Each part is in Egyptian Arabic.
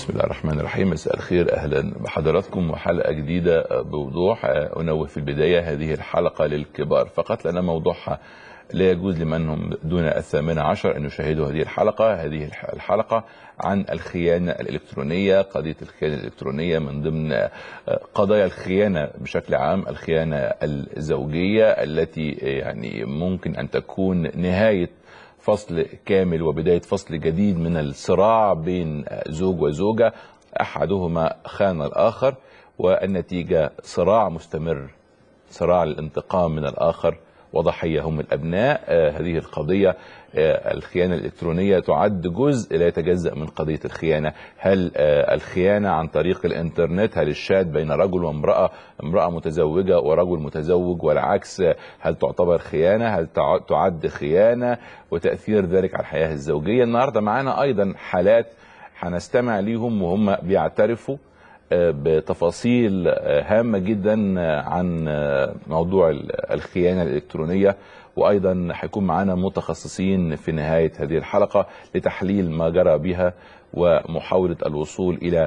بسم الله الرحمن الرحيم مساء الخير اهلا بحضراتكم وحلقه جديده بوضوح انوه في البدايه هذه الحلقه للكبار فقط لان موضوعها لا يجوز لمن هم دون الثامنة عشر أن يشاهدوا هذه الحلقة هذه الحلقة عن الخيانة الإلكترونية قضية الخيانة الإلكترونية من ضمن قضايا الخيانة بشكل عام الخيانة الزوجية التي يعني ممكن أن تكون نهاية فصل كامل وبداية فصل جديد من الصراع بين زوج وزوجة أحدهما خان الآخر والنتيجة صراع مستمر صراع الانتقام من الآخر وضحية هم الأبناء آه هذه القضية آه الخيانة الإلكترونية تعد جزء لا يتجزأ من قضية الخيانة هل آه الخيانة عن طريق الإنترنت هل الشات بين رجل وامرأة امرأة متزوجة ورجل متزوج والعكس هل تعتبر خيانة هل تعد خيانة وتأثير ذلك على الحياة الزوجية النهاردة معنا أيضا حالات هنستمع ليهم وهم بيعترفوا بتفاصيل هامه جدا عن موضوع الخيانه الالكترونيه وايضا هيكون معانا متخصصين في نهايه هذه الحلقه لتحليل ما جرى بها ومحاوله الوصول الى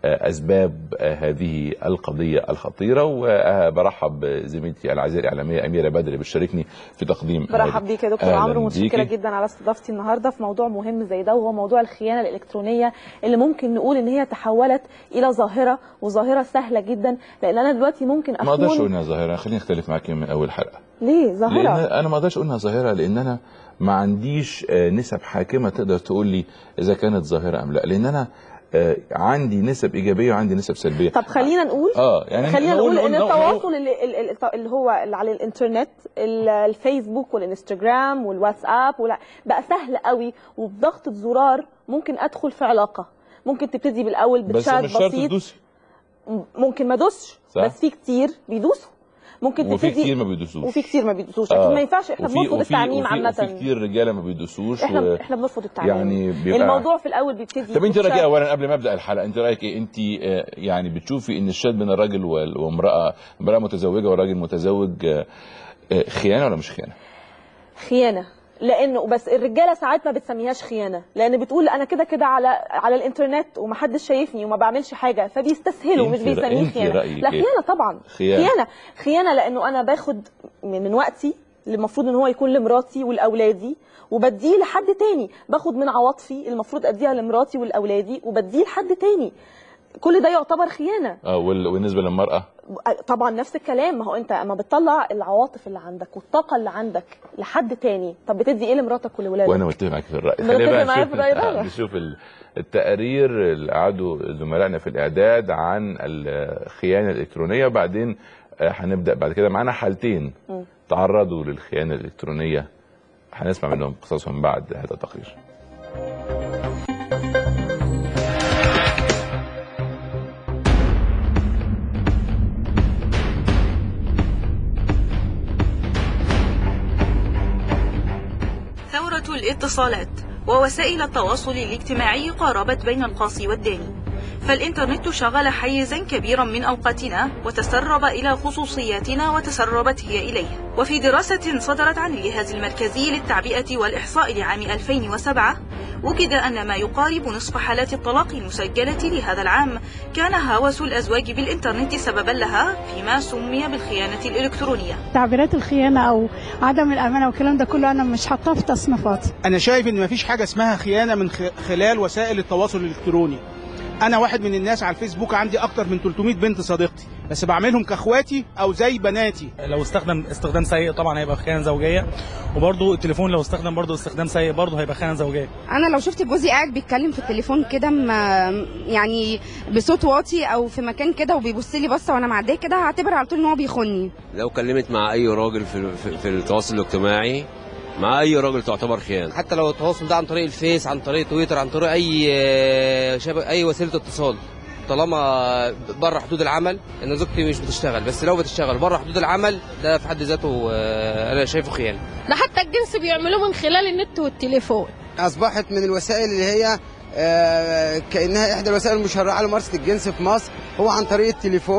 اسباب هذه القضيه الخطيره وبرحب بزميلتي العزيزه الاعلاميه اميره بدر اللي بتشاركني في تقديم برحب بيك يا دكتور عمرو متشكره جدا على استضافتي النهارده في موضوع مهم زي ده وهو موضوع الخيانه الالكترونيه اللي ممكن نقول ان هي تحولت الى ظاهره وظاهره سهله جدا لان انا دلوقتي ممكن اكون ما اقدرش اقول انها ظاهره خليني اختلف معاك من اول حلقه ليه ظاهره لان انا ما اقدرش اقول انها ظاهره لان انا ما عنديش نسب حاكمه تقدر تقول لي اذا كانت ظاهره ام لا لان انا آه عندي نسب ايجابيه وعندي نسب سلبيه طب خلينا نقول اه يعني خلينا نقول, نقول ان التواصل اللي, اللي هو اللي على الانترنت الفيسبوك والانستجرام والواتساب ولا بقى سهل قوي وبضغطه زرار ممكن ادخل في علاقه ممكن تبتدي بالاول بتشات بس مش شرط بسيط تدوسي ممكن ما ادوسش بس في كتير بيدوسوا ممكن وفي تبتدي كتير ما بيدوسوش وفي كتير ما بيدوسوش اكيد ما ينفعش احنا بنرفض التعميم عامه وفي كتير رجاله ما بيدوسوش احنا و... احنا بنرفض التعميم يعني بيبقى الموضوع في الاول بيبتدي طب انت رايك بتشات. ايه اولا قبل ما ابدا الحلقه انت رايك ايه انت آه، يعني بتشوفي ان الشات بين الراجل وال- وامراه امراه متزوجه وراجل متزوج آه، آه، خيانه ولا مش خيانه خيانه لانه بس الرجاله ساعات ما بتسميهاش خيانه لان بتقول انا كده كده على على الانترنت ومحدش شايفني وما بعملش حاجه فبيستسهلوا انت مش رأ- بيسميه انت خيانه رأيك لا ايه؟ خيانه طبعا خيانة. خيانه خيانه لانه انا باخد من من وقتي اللي المفروض ان هو يكون لمراتي ولاولادي وبديه لحد تاني باخد من عواطفي المفروض اديها لمراتي ولاولادي وبديه لحد تاني كل ده يعتبر خيانه اه وال- وبالنسبه للمراه طبعا نفس الكلام ما هو انت اما بتطلع العواطف اللي عندك والطاقه اللي عندك لحد تاني طب بتدي ايه لمراتك ولولادك وانا متفق معاك في الراي ما خلينا بقى متفق معايا نشوف في الرأي آه، ده. نشوف ال- التقارير اللي قعدوا زملائنا في الاعداد عن الخيانه الالكترونيه وبعدين آه، هنبدا بعد كده معانا حالتين مم. تعرضوا للخيانه الالكترونيه هنسمع منهم قصصهم بعد هذا التقرير ثورة الاتصالات ووسائل التواصل الاجتماعي قاربت بين القاصي والداني فالإنترنت شغل حيزا كبيرا من أوقاتنا وتسرب إلى خصوصياتنا وتسربت هي إليه وفي دراسة صدرت عن الجهاز المركزي للتعبئة والإحصاء لعام 2007 وجد أن ما يقارب نصف حالات الطلاق المسجلة لهذا العام كان هوس الأزواج بالإنترنت سببا لها فيما سمي بالخيانة الإلكترونية تعبيرات الخيانه او عدم الامانه والكلام ده كله انا مش حاطاه في تصنيفاتي انا شايف ان مفيش حاجه اسمها خيانه من خ- خلال وسائل التواصل الالكتروني انا واحد من الناس على الفيسبوك عندي اكتر من 300 بنت صديقتي بس بعملهم كاخواتي او زي بناتي لو استخدم استخدام سيء طبعا هيبقى خيانه زوجيه وبرضه التليفون لو استخدم برضه استخدام سيء برضه هيبقى خيانه زوجيه انا لو شفت جوزي قاعد بيتكلم في التليفون كده م- يعني بصوت واطي او في مكان كده وبيبص لي بصه وانا معديه كده هعتبر على طول ان هو بيخوني لو كلمت مع اي راجل في في, في التواصل الاجتماعي مع اي راجل تعتبر خيانه حتى لو التواصل ده عن طريق الفيس عن طريق تويتر عن طريق اي شبكه اي وسيله اتصال طالما بره حدود العمل ان زوجتي مش بتشتغل بس لو بتشتغل بره حدود العمل ده في حد ذاته آه، انا شايفه خيانه ده حتى الجنس بيعملوه من خلال النت والتليفون اصبحت من الوسائل اللي هي آه، كانها احدى الوسائل المشرعه لممارسه الجنس في مصر هو عن طريق التليفون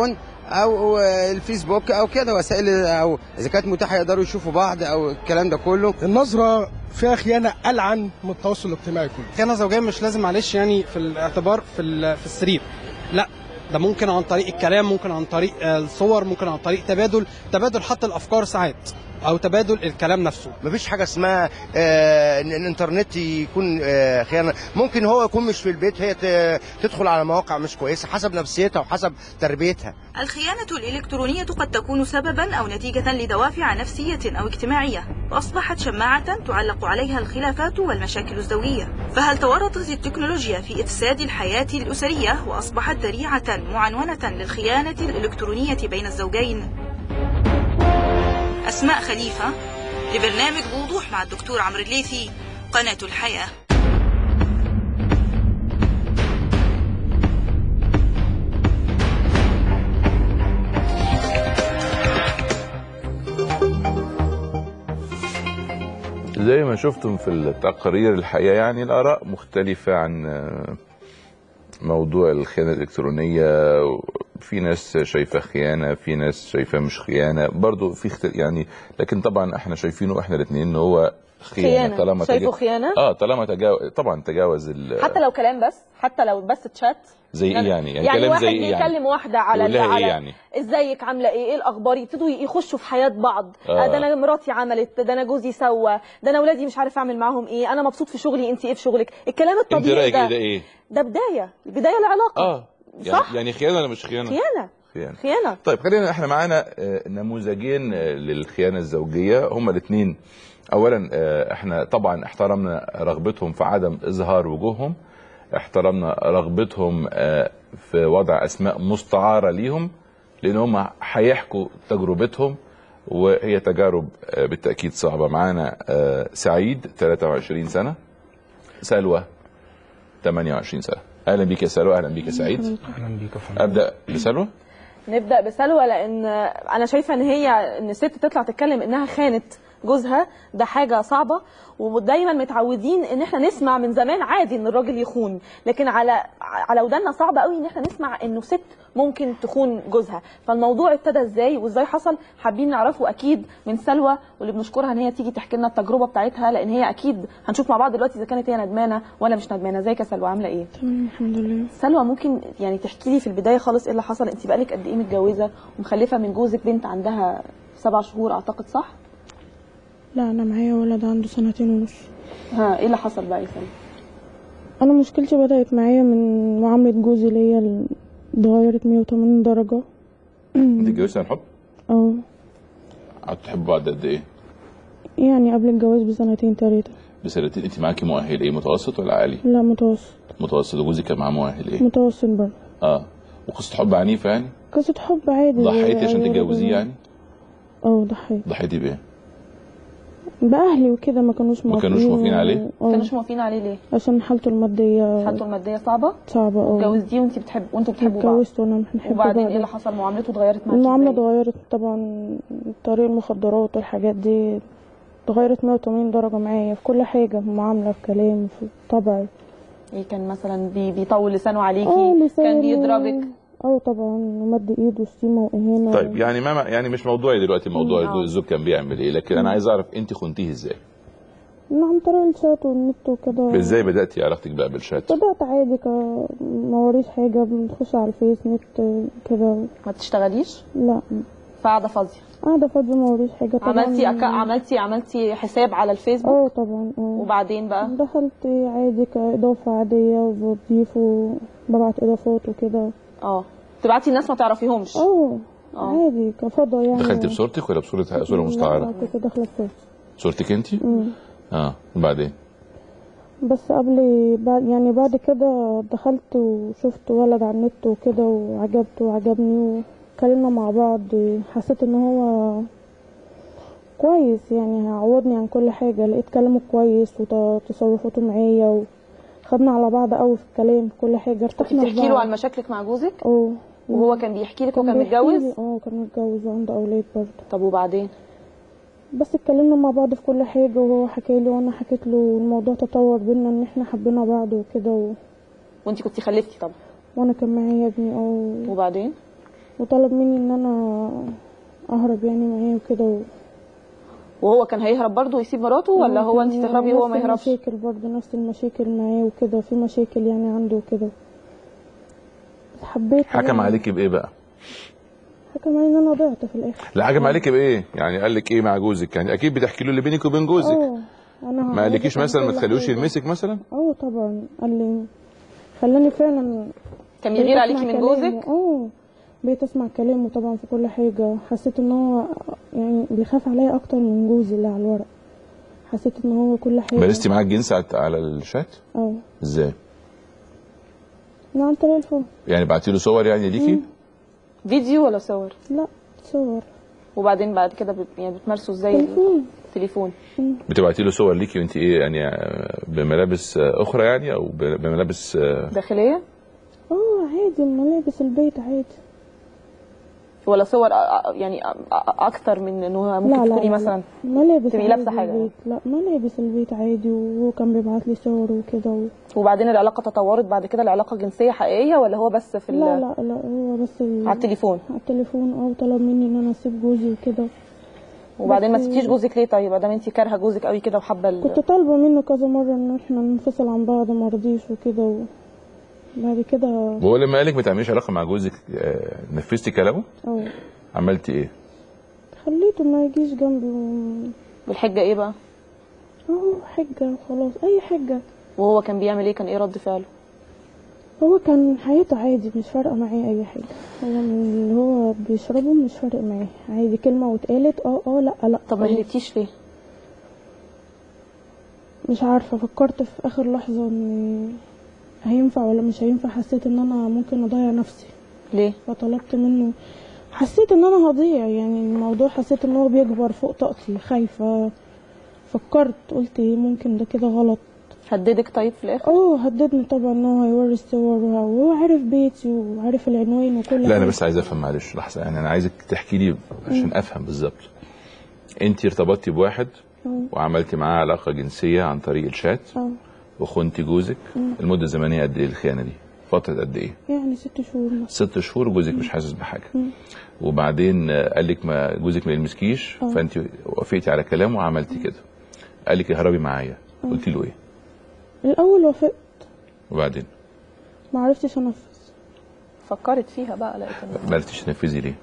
او الفيسبوك او كده وسائل او اذا كانت متاحه يقدروا يشوفوا بعض او الكلام ده كله النظرة فيها خيانة ألعن من التواصل الاجتماعي كله خيانه زوجيه مش لازم معلش يعني في الاعتبار في ال- في السرير لا ده ممكن عن طريق الكلام ممكن عن طريق آه، الصور ممكن عن طريق تبادل تبادل حتى الافكار ساعات او تبادل الكلام نفسه مفيش حاجه اسمها آه ان الانترنت يكون آه خيانه ممكن هو يكون مش في البيت هي ت- تدخل على مواقع مش كويسه حسب نفسيتها وحسب تربيتها الخيانة الإلكترونية قد تكون سببا أو نتيجة لدوافع نفسية أو اجتماعية وأصبحت شماعة تعلق عليها الخلافات والمشاكل الزوجية فهل تورطت التكنولوجيا في إفساد الحياة الأسرية وأصبحت ذريعة معنونة للخيانة الإلكترونية بين الزوجين؟ أسماء خليفة لبرنامج بوضوح مع الدكتور عمرو الليثي قناة الحياة زي ما شفتم في التقارير الحقيقه يعني الاراء مختلفه عن آه، موضوع الخيانه الالكترونيه في ناس شايفه خيانه في ناس شايفه مش خيانه برضو في اختل... يعني لكن طبعا احنا شايفينه احنا الاثنين ان هو خيانه, خيانة. طالما شايفه خيانة؟ اه طالما تجاوز طبعا تجاوز ال... حتى لو كلام بس حتى لو بس تشات زي ايه يعني يعني, يعني كلام واحد زي ايه يعني بيكلم واحده على يقول لها على ايه يعني ازيك عامله ايه ايه الاخبار يبتدوا يخشوا في حياه بعض آه. آه. ده انا مراتي عملت ده انا جوزي سوى ده انا ولادي مش عارف اعمل معاهم ايه انا مبسوط في شغلي انت ايه في شغلك الكلام انت الطبيعي رايك ده ايه ده ايه ده بدايه بدايه العلاقه اه يعني, صح يعني خيانه ولا مش خيانه خيانه خيانه خيانه طيب خلينا احنا معانا آه، نموذجين آه، للخيانه الزوجيه هما الاثنين اولا آه، احنا طبعا احترمنا رغبتهم في عدم اظهار وجوههم احترمنا رغبتهم آه، في وضع اسماء مستعاره ليهم لان هم هيحكوا تجربتهم وهي تجارب آه، بالتاكيد صعبه معانا آه، سعيد 23 سنه سلوى 28 سنه اهلا بيك يا سلوى اهلا بيك يا سعيد اهلا بيك يا فندم ابدا بسلوى نبدا بسلوى لان انا شايفه ان هي ان الست تطلع تتكلم انها خانت جوزها ده حاجه صعبه ودايما متعودين ان احنا نسمع من زمان عادي ان الراجل يخون لكن على على ودنا صعب قوي ان احنا نسمع انه ست ممكن تخون جوزها فالموضوع ابتدى ازاي وازاي حصل حابين نعرفه اكيد من سلوى واللي بنشكرها ان هي تيجي تحكي لنا التجربه بتاعتها لان هي اكيد هنشوف مع بعض دلوقتي اذا كانت هي ندمانه ولا مش ندمانه ازيك يا سلوى عامله ايه تمام الحمد لله سلوى ممكن يعني تحكي لي في البدايه خالص ايه اللي حصل انت بقالك قد ايه متجوزه ومخلفه من جوزك بنت عندها سبع شهور اعتقد صح لا انا معايا ولد عنده سنتين ونص ها ايه اللي حصل بقى يا سلوى انا مشكلتي بدأت معايا من معاملة جوزي ليا ال- اتغيرت 180 درجة انت اتجوزتي عن حب؟ اه قعدتوا تحبوا بعض قد ايه؟ يعني قبل الجواز بسنتين تلاتة بسنتين انت معاكي مؤهل ايه متوسط ولا عالي؟ لا متوسط متوسط وجوزك كان معاه مؤهل ايه؟ متوسط برضه اه وقصه حب عنيفه يعني؟ قصة حب عادي زي ضحيتي عشان أي تتجوزيه راجل. يعني؟ اه ضحيت ضحيتي بايه؟ بأهلي وكده ما كانوش ما موافقين كانوش موافقين عليه؟ اه كانوش موافقين عليه ليه عشان حالته المادية حالته الماديه صعبه صعبة اه اتجوزتيه وانت بتحب وانتوا بتحبوا بعض اتجوزت وانا بنحب وبعدين بعض ايه اللي حصل معاملته اتغيرت معاكي المعاملة ازاي؟ اتغيرت طبعا طريق المخدرات والحاجات دي اتغيرت 180 درجة معايا في كل حاجة في المعاملة في كلام في طبعي ايه كان مثلا بي بيطول لسانه عليكي اه كان لساني بيضربك اه طبعا ومد ايد وشتيمة واهانة طيب يعني ما يعني مش موضوعي دلوقتي موضوع مم. الزوج كان بيعمل ايه لكن انا عايز اعرف انت خنتيه ازاي؟ عن طريق الشات والنت وكده ازاي بداتي علاقتك بقى بالشات؟ بدأت عادي ك ما وريش حاجة بنخش على الفيس نت كده ما بتشتغليش لا فقاعده فاضيه قاعدة فاضية ما وريش حاجة طبعا عملتي أكا... عملتي عملتي حساب على الفيسبوك اه طبعا اه وبعدين بقى دخلت عادي كإضافة عادية وبضيف وببعت إضافات وكده اه تبعتي الناس ما تعرفيهمش اه اه عادي كفضة يعني دخلتي بصورتك ولا بصوره صوره لا، مستعاره؟ كنت داخلة بصورتي صورتك انت؟ مم. اه وبعدين؟ بس قبل بعد يعني بعد كده دخلت وشفت ولد على النت وكده وعجبته وعجبني واتكلمنا مع بعض حسيت ان هو كويس يعني هيعوضني عن كل حاجة لقيت كلامه كويس وتصرفاته معايا وخدنا على بعض قوي في الكلام في كل حاجة كنت ارتحنا بتحكي له لبعض. عن مشاكلك مع جوزك اه وهو كان بيحكي لك هو كان كان بيحكي متجوز لي- اه كان متجوز وعنده اولاد برضه طب وبعدين بس اتكلمنا مع بعض في كل حاجة وهو حكى لي وانا حكيت له الموضوع تطور بينا ان احنا حبينا بعض وكده و... وانت كنت خلفتي طبعا وانا كان معايا ابني اه وبعدين وطلب مني ان انا اهرب يعني معاه وكده و... وهو كان هيهرب برضه ويسيب مراته ولا هو انت تهربي وهو ما نفس يهربش المشاكل برضه نفس المشاكل معاه وكده في مشاكل يعني عنده وكده بس حبيت حكم يعني. عليكي بايه بقى حكم علي ان انا ضعت في الاخر لا حكم عليكي بايه يعني قال لك ايه مع جوزك يعني اكيد بتحكي له اللي بينك وبين جوزك اه انا ما قالكيش هعوضك مثلا عن ما كل تخليهوش حاجة. يلمسك مثلا اه طبعا قال لي خلاني فعلا كان بقيت بيغير أسمع عليكي من كلامه. جوزك اه بقيت اسمع كلامه طبعا في كل حاجه حسيت ان هو يعني بيخاف عليا اكتر من جوزي اللي على الورق حسيت ان هو كل حاجه مارستي معاه الجنس على- على الشات اه ازاي عن طريق الفون يعني بعتي له صور يعني ليكي مم. فيديو ولا صور لا صور وبعدين بعد كده بت... يعني بتمارسوا ازاي تليفون تليفون بتبعتي له صور ليكي وانت ايه يعني آه، بملابس آه، اخرى يعني او ب- بملابس آه، داخليه اه عادي ملابس البيت عادي ولا صور أ- أ- يعني أ- أ- اكتر من انه ممكن لا لا تكوني لا مثلا ملابس تبقي عادي لابسه حاجه البيت. لا ملابس البيت عادي وهو كان بيبعت لي صور وكده و... وبعدين العلاقه تطورت بعد كده العلاقه جنسيه حقيقيه ولا هو بس في ال... لا لا لا هو بس ال... على التليفون على التليفون اه طلب مني ان انا اسيب جوزي وكده وبعدين ما بس- سبتيش جوزك ليه طيب ما دام انت كارهه جوزك قوي كده وحابه ال- كنت طالبه منه كذا مره ان احنا ننفصل عن بعض ما رضيش وكده و... بعد كده وهو لما قالك ما تعمليش علاقه مع جوزك آه، نفذتي كلامه اه عملتي ايه خليته ما يجيش جنبي و... والحجه ايه بقى اهو حجه وخلاص اي حجه وهو كان بيعمل ايه كان ايه رد فعله هو كان حياته عادي مش فارقه معاه اي حاجه هو من اللي هو بيشربه مش فارق معاه عادي كلمه واتقالت اه اه لا لا طب ما خلاص. هربتيش ليه مش عارفه فكرت في اخر لحظه ان هينفع ولا مش هينفع حسيت ان انا ممكن اضيع نفسي ليه فطلبت منه حسيت ان انا هضيع يعني الموضوع حسيت ان هو بيكبر فوق طاقتي خايفه فكرت قلت ايه ممكن ده كده غلط هددك طيب في الاخر اه هددني طبعا ان هو هيوري الصور وهو عارف بيتي وعارف العنوان وكل لا انا حاجة. بس عايز افهم معلش لحظه يعني انا عايزك تحكي لي عشان افهم بالظبط انت ارتبطتي بواحد اه وعملتي معاه علاقه جنسيه عن طريق الشات اه وخنتي جوزك مم. المده الزمنيه قد ايه الخيانه دي فتره قد ايه يعني ست شهور مثلا ست شهور وجوزك مش حاسس بحاجه مم. وبعدين آه، قال لك ما جوزك ما يلمسكيش اه. فانت وافقتي على كلامه وعملتي كده قال لك اهربي معايا اه. قلت له ايه الاول وافقت وبعدين ما عرفتش انفذ فكرت فيها بقى لقيت إن- ما عرفتيش تنفذي ليه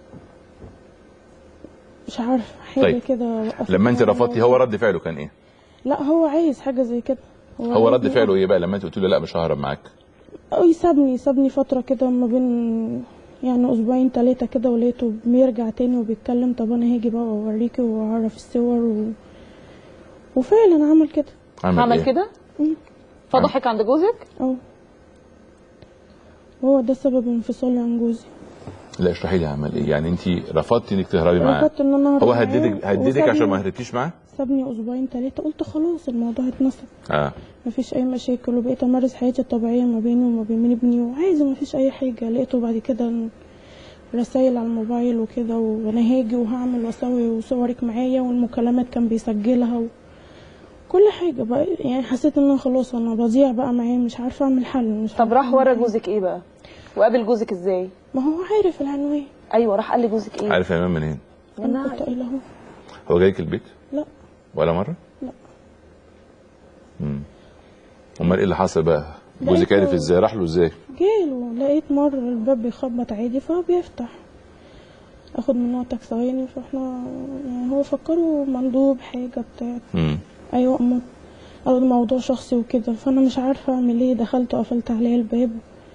مش عارفه حاجه طيب. كده وقفتني لما انت على رفضتي هو رد فعله كان ايه لا هو عايز حاجه زي كده هو رد عايزني فعله ايه بقى لما انت قلت له لا مش ههرب معاك اه يسابني يسابني فترة كده ما بين يعني أسبوعين تلاتة كده ولقيته بيرجع تاني وبيتكلم طب أنا هاجي بقى وأوريكي وأعرف الصور و... وفعلا عمل كده عمل إيه؟ كده مم. فضحك عند جوزك اه وهو ده سبب انفصالي عن جوزي لا اشرحي لي عمل ايه يعني انت رفضتي انك تهربي معاه رفضت ان انا أهرب هو معاه هددك هددك وسابني- عشان ما هربتيش معاه سابني اسبوعين تلاتة قلت خلاص الموضوع اتنسى اه مفيش اي مشاكل وبقيت امارس حياتي الطبيعيه ما بيني وما بين ابني وعايزه مفيش اي حاجه لقيته بعد كده رسائل على الموبايل وكده وانا هاجي وهعمل واسوي وصورك معايا والمكالمات كان بيسجلها و... كل حاجه بقى يعني حسيت ان أنا خلاص انا بضيع بقى معاه مش عارفه اعمل حل مش طب عارفة راح أعمل ورا حاجة. جوزك ايه بقى وقابل جوزك ازاي ما هو عارف العنوان ايوه راح قال لجوزك ايه عارف يا ايمان منين انا كنت قايله اهو هو جايك البيت لا ولا مره لا. امم امال ايه اللي حصل بقى جوزك لقيته- عرف ازاي راح له ازاي جاله لقيت مرة الباب بيخبط عادي فبيفتح اخد من وقتك ثواني فاحنا يعني هو فكروا مندوب حاجة بتاعت امم ايوه أمر او الموضوع شخصي وكده فانا مش عارفة اعمل ايه دخلت وقفلت عليه الباب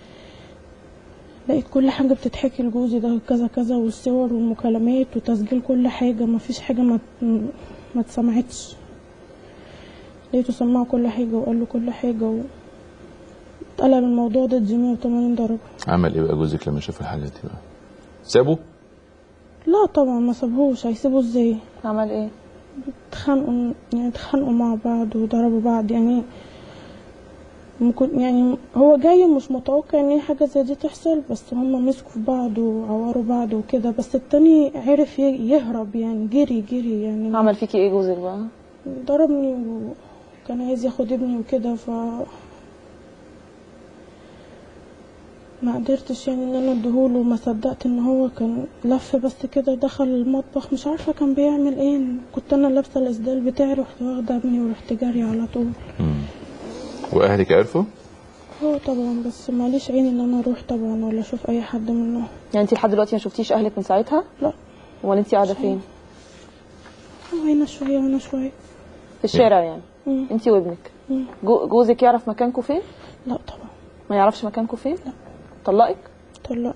لقيت كل حاجة بتتحكي لجوزي ده كذا كذا والصور والمكالمات وتسجيل كل حاجة مفيش حاجة ما ما اتسمعتش لقيته سمعه كل حاجة وقال له كل حاجة و... اتقلب الموضوع ده 180 درجة عمل ايه بقى جوزك لما شاف الحاجات دي بقى سابه لا طبعا ما سابهوش هيسيبه ازاي عمل ايه اتخانقوا يعني اتخانقوا مع بعض وضربوا بعض يعني ممكن يعني هو جاي مش متوقع ان هي حاجة زي دي تحصل بس هما مسكوا في بعض وعوروا بعض وكده بس التاني عرف ي- يهرب يعني جري جري يعني عمل فيكي ايه جوزك بقى ضربني وكان عايز ياخد ابني وكده ف ما قدرتش يعني ان انا اديهوله وما صدقت ان هو كان لف بس كده دخل المطبخ مش عارفه كان بيعمل ايه كنت انا لابسه الاسدال بتاعي رحت واخده ابني ورحت جاري على طول واهلك عرفوا هو طبعا بس ماليش عين ان انا اروح طبعا ولا اشوف اي حد منهم يعني انت لحد دلوقتي ما شفتيش اهلك من ساعتها لا امال انت قاعده فين هنا شويه هنا شويه في الشارع يعني انت وابنك مم. جو- جوزك يعرف مكانكم فين لا طبعا ما يعرفش مكانكم فين لا طلقك طلق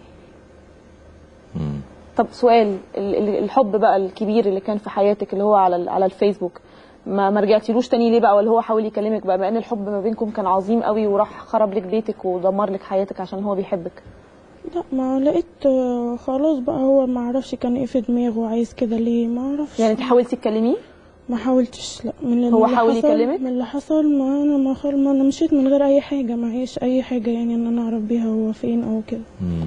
طب سؤال ال- ال- الحب بقى الكبير اللي كان في حياتك اللي هو على ال- على الفيسبوك ما ما رجعتيلوش تاني ليه بقى ولا هو حاول يكلمك بقى بما ان الحب ما بينكم كان عظيم قوي وراح خرب لك بيتك ودمر لك حياتك عشان هو بيحبك لا ما لقيت آه، خلاص بقى هو ما عرفش كان ايه في دماغه عايز كده ليه ما اعرفش يعني انت حاولتي تكلميه ما حاولتش لا من اللي هو حاول حصل- يكلمك؟ من اللي حصل ما انا ما, خل... ما انا مشيت من غير اي حاجه معيش اي حاجه يعني ان انا اعرف بيها هو فين او كده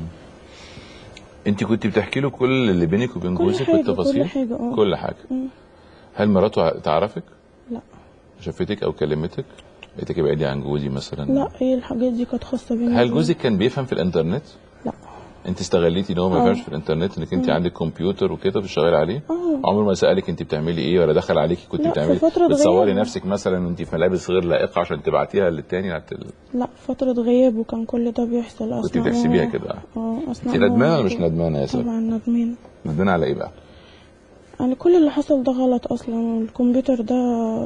انت كنت بتحكي له كل اللي بينك وبين كل جوزك حاجة، بالتفاصيل كل حاجة، اه. كل حاجه مم. هل مراته تعرفك لا شافتك او كلمتك قالت لك ابعدي عن جوزي مثلا لا ايه الحاجات دي كانت خاصه بينا هل جوزك كان بيفهم في الانترنت لا. انت استغليتي ان هو ما اه. يفهمش في الانترنت انك انت مم. عندك كمبيوتر وكده بتشتغلي عليه اه عمره ما سالك انت بتعملي ايه ولا دخل عليكي كنت لا، في بتعملي فترة بتصوري غياب. نفسك مثلا وانت في ملابس غير لائقه عشان تبعتيها للتاني على التل- لا فتره غياب وكان كل ده بيحصل اصلا كنت بتحسبيها كده اه انت اثناء ندمانه ما- ولا مش ندمانه يا ساره طبعا ندمان ندمانه على ايه بقى يعني كل اللي حصل ده غلط اصلا الكمبيوتر ده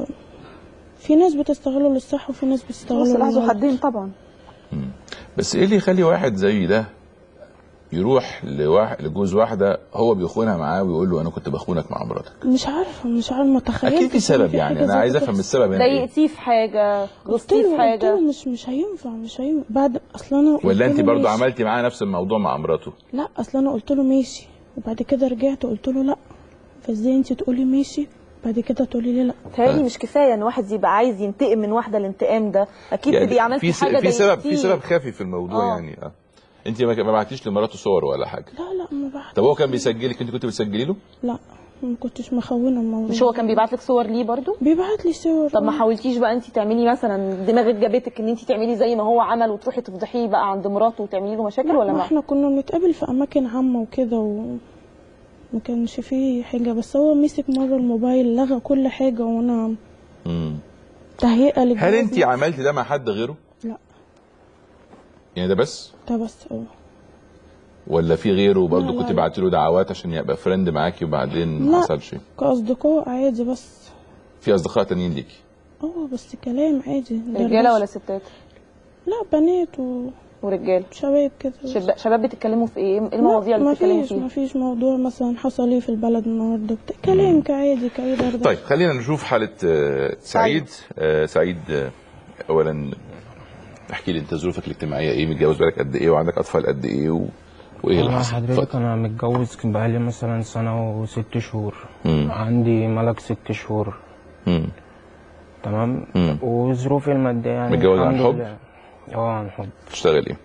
في ناس بتستغله للصح وفي ناس بتستغله بص لحظه للغلط. حدين طبعا بس ايه اللي يخلي واحد زي ده يروح لواحد لجوز واحده هو بيخونها معاه ويقول له انا كنت بخونك مع مراتك مش عارفه مش عارفه ما تخيلتش اكيد في إن سبب في يعني حاجة انا زي عايز كده افهم تحصل. السبب هنا ايه ضايقتيه في حاجه قلت غصتيه في له قلت حاجه له مش مش هينفع مش هينفع بعد اصل انا قلت ولا انت له برضو ماشي. عملتي معاه نفس الموضوع مع مراته لا اصل انا قلت له ماشي وبعد كده رجعت قلت له لا فازاي انت تقولي ماشي بعد كده تقولي لي لا تهيألي مش كفايه ان واحد يبقى عايز ينتقم من واحده الانتقام ده اكيد يعني تبقي عملتي في س- حاجه في سبب في ضايقتيه. سبب خفي في الموضوع آه. يعني اه انت ما ما بعتيش لمراته صور ولا حاجه لا لا ما بعت طب هو كان بيسجلك انت كنت بتسجلي له لا ما كنتش مخونه الموضوع مش هو كان بيبعت لك صور ليه برضو بيبعت لي صور طب ما آه. حاولتيش بقى انت تعملي مثلا دماغك جابتك ان انت تعملي زي ما هو عمل وتروحي تفضحيه بقى عند مراته وتعملي له مشاكل ولا ما ما احنا كنا بنتقابل في اماكن عامه وكده و ما كانش فيه حاجه بس هو مسك مره الموبايل لغى كل حاجه وانا مم. تهيئه للجواز هل انت عملتي ده مع حد غيره لا يعني ده بس ده بس اه ولا في غيره برضه لا، كنت لا. بعتي له دعوات عشان يبقى فريند معاكي وبعدين ما لا. حصلش كاصدقاء عادي بس في اصدقاء تانيين ليكي اه بس كلام عادي رجاله دردشة. ولا ستات لا بنات و... ورجاله شباب كده بس. شباب شباب بتتكلموا في ايه ايه المواضيع اللي ما بتتكلموا فيش فيها ما فيش موضوع مثلا حصل ايه في البلد النهارده بتاع كلام كعادي كأي دردشة طيب خلينا نشوف حالة آه، سعيد آه، سعيد آه، أولا احكي لي أنت ظروفك الاجتماعية إيه متجوز بقالك قد إيه وعندك أطفال قد إيه و... وإيه اللي أنا حصل؟ حضرتك اتفضل. أنا متجوز كان بقالي مثلا سنة وست شهور مم. عندي ملك ست شهور مم. تمام مم. وظروفي المادية يعني متجوز عن الحمد حب؟ لله. اه عن حب تشتغل إيه؟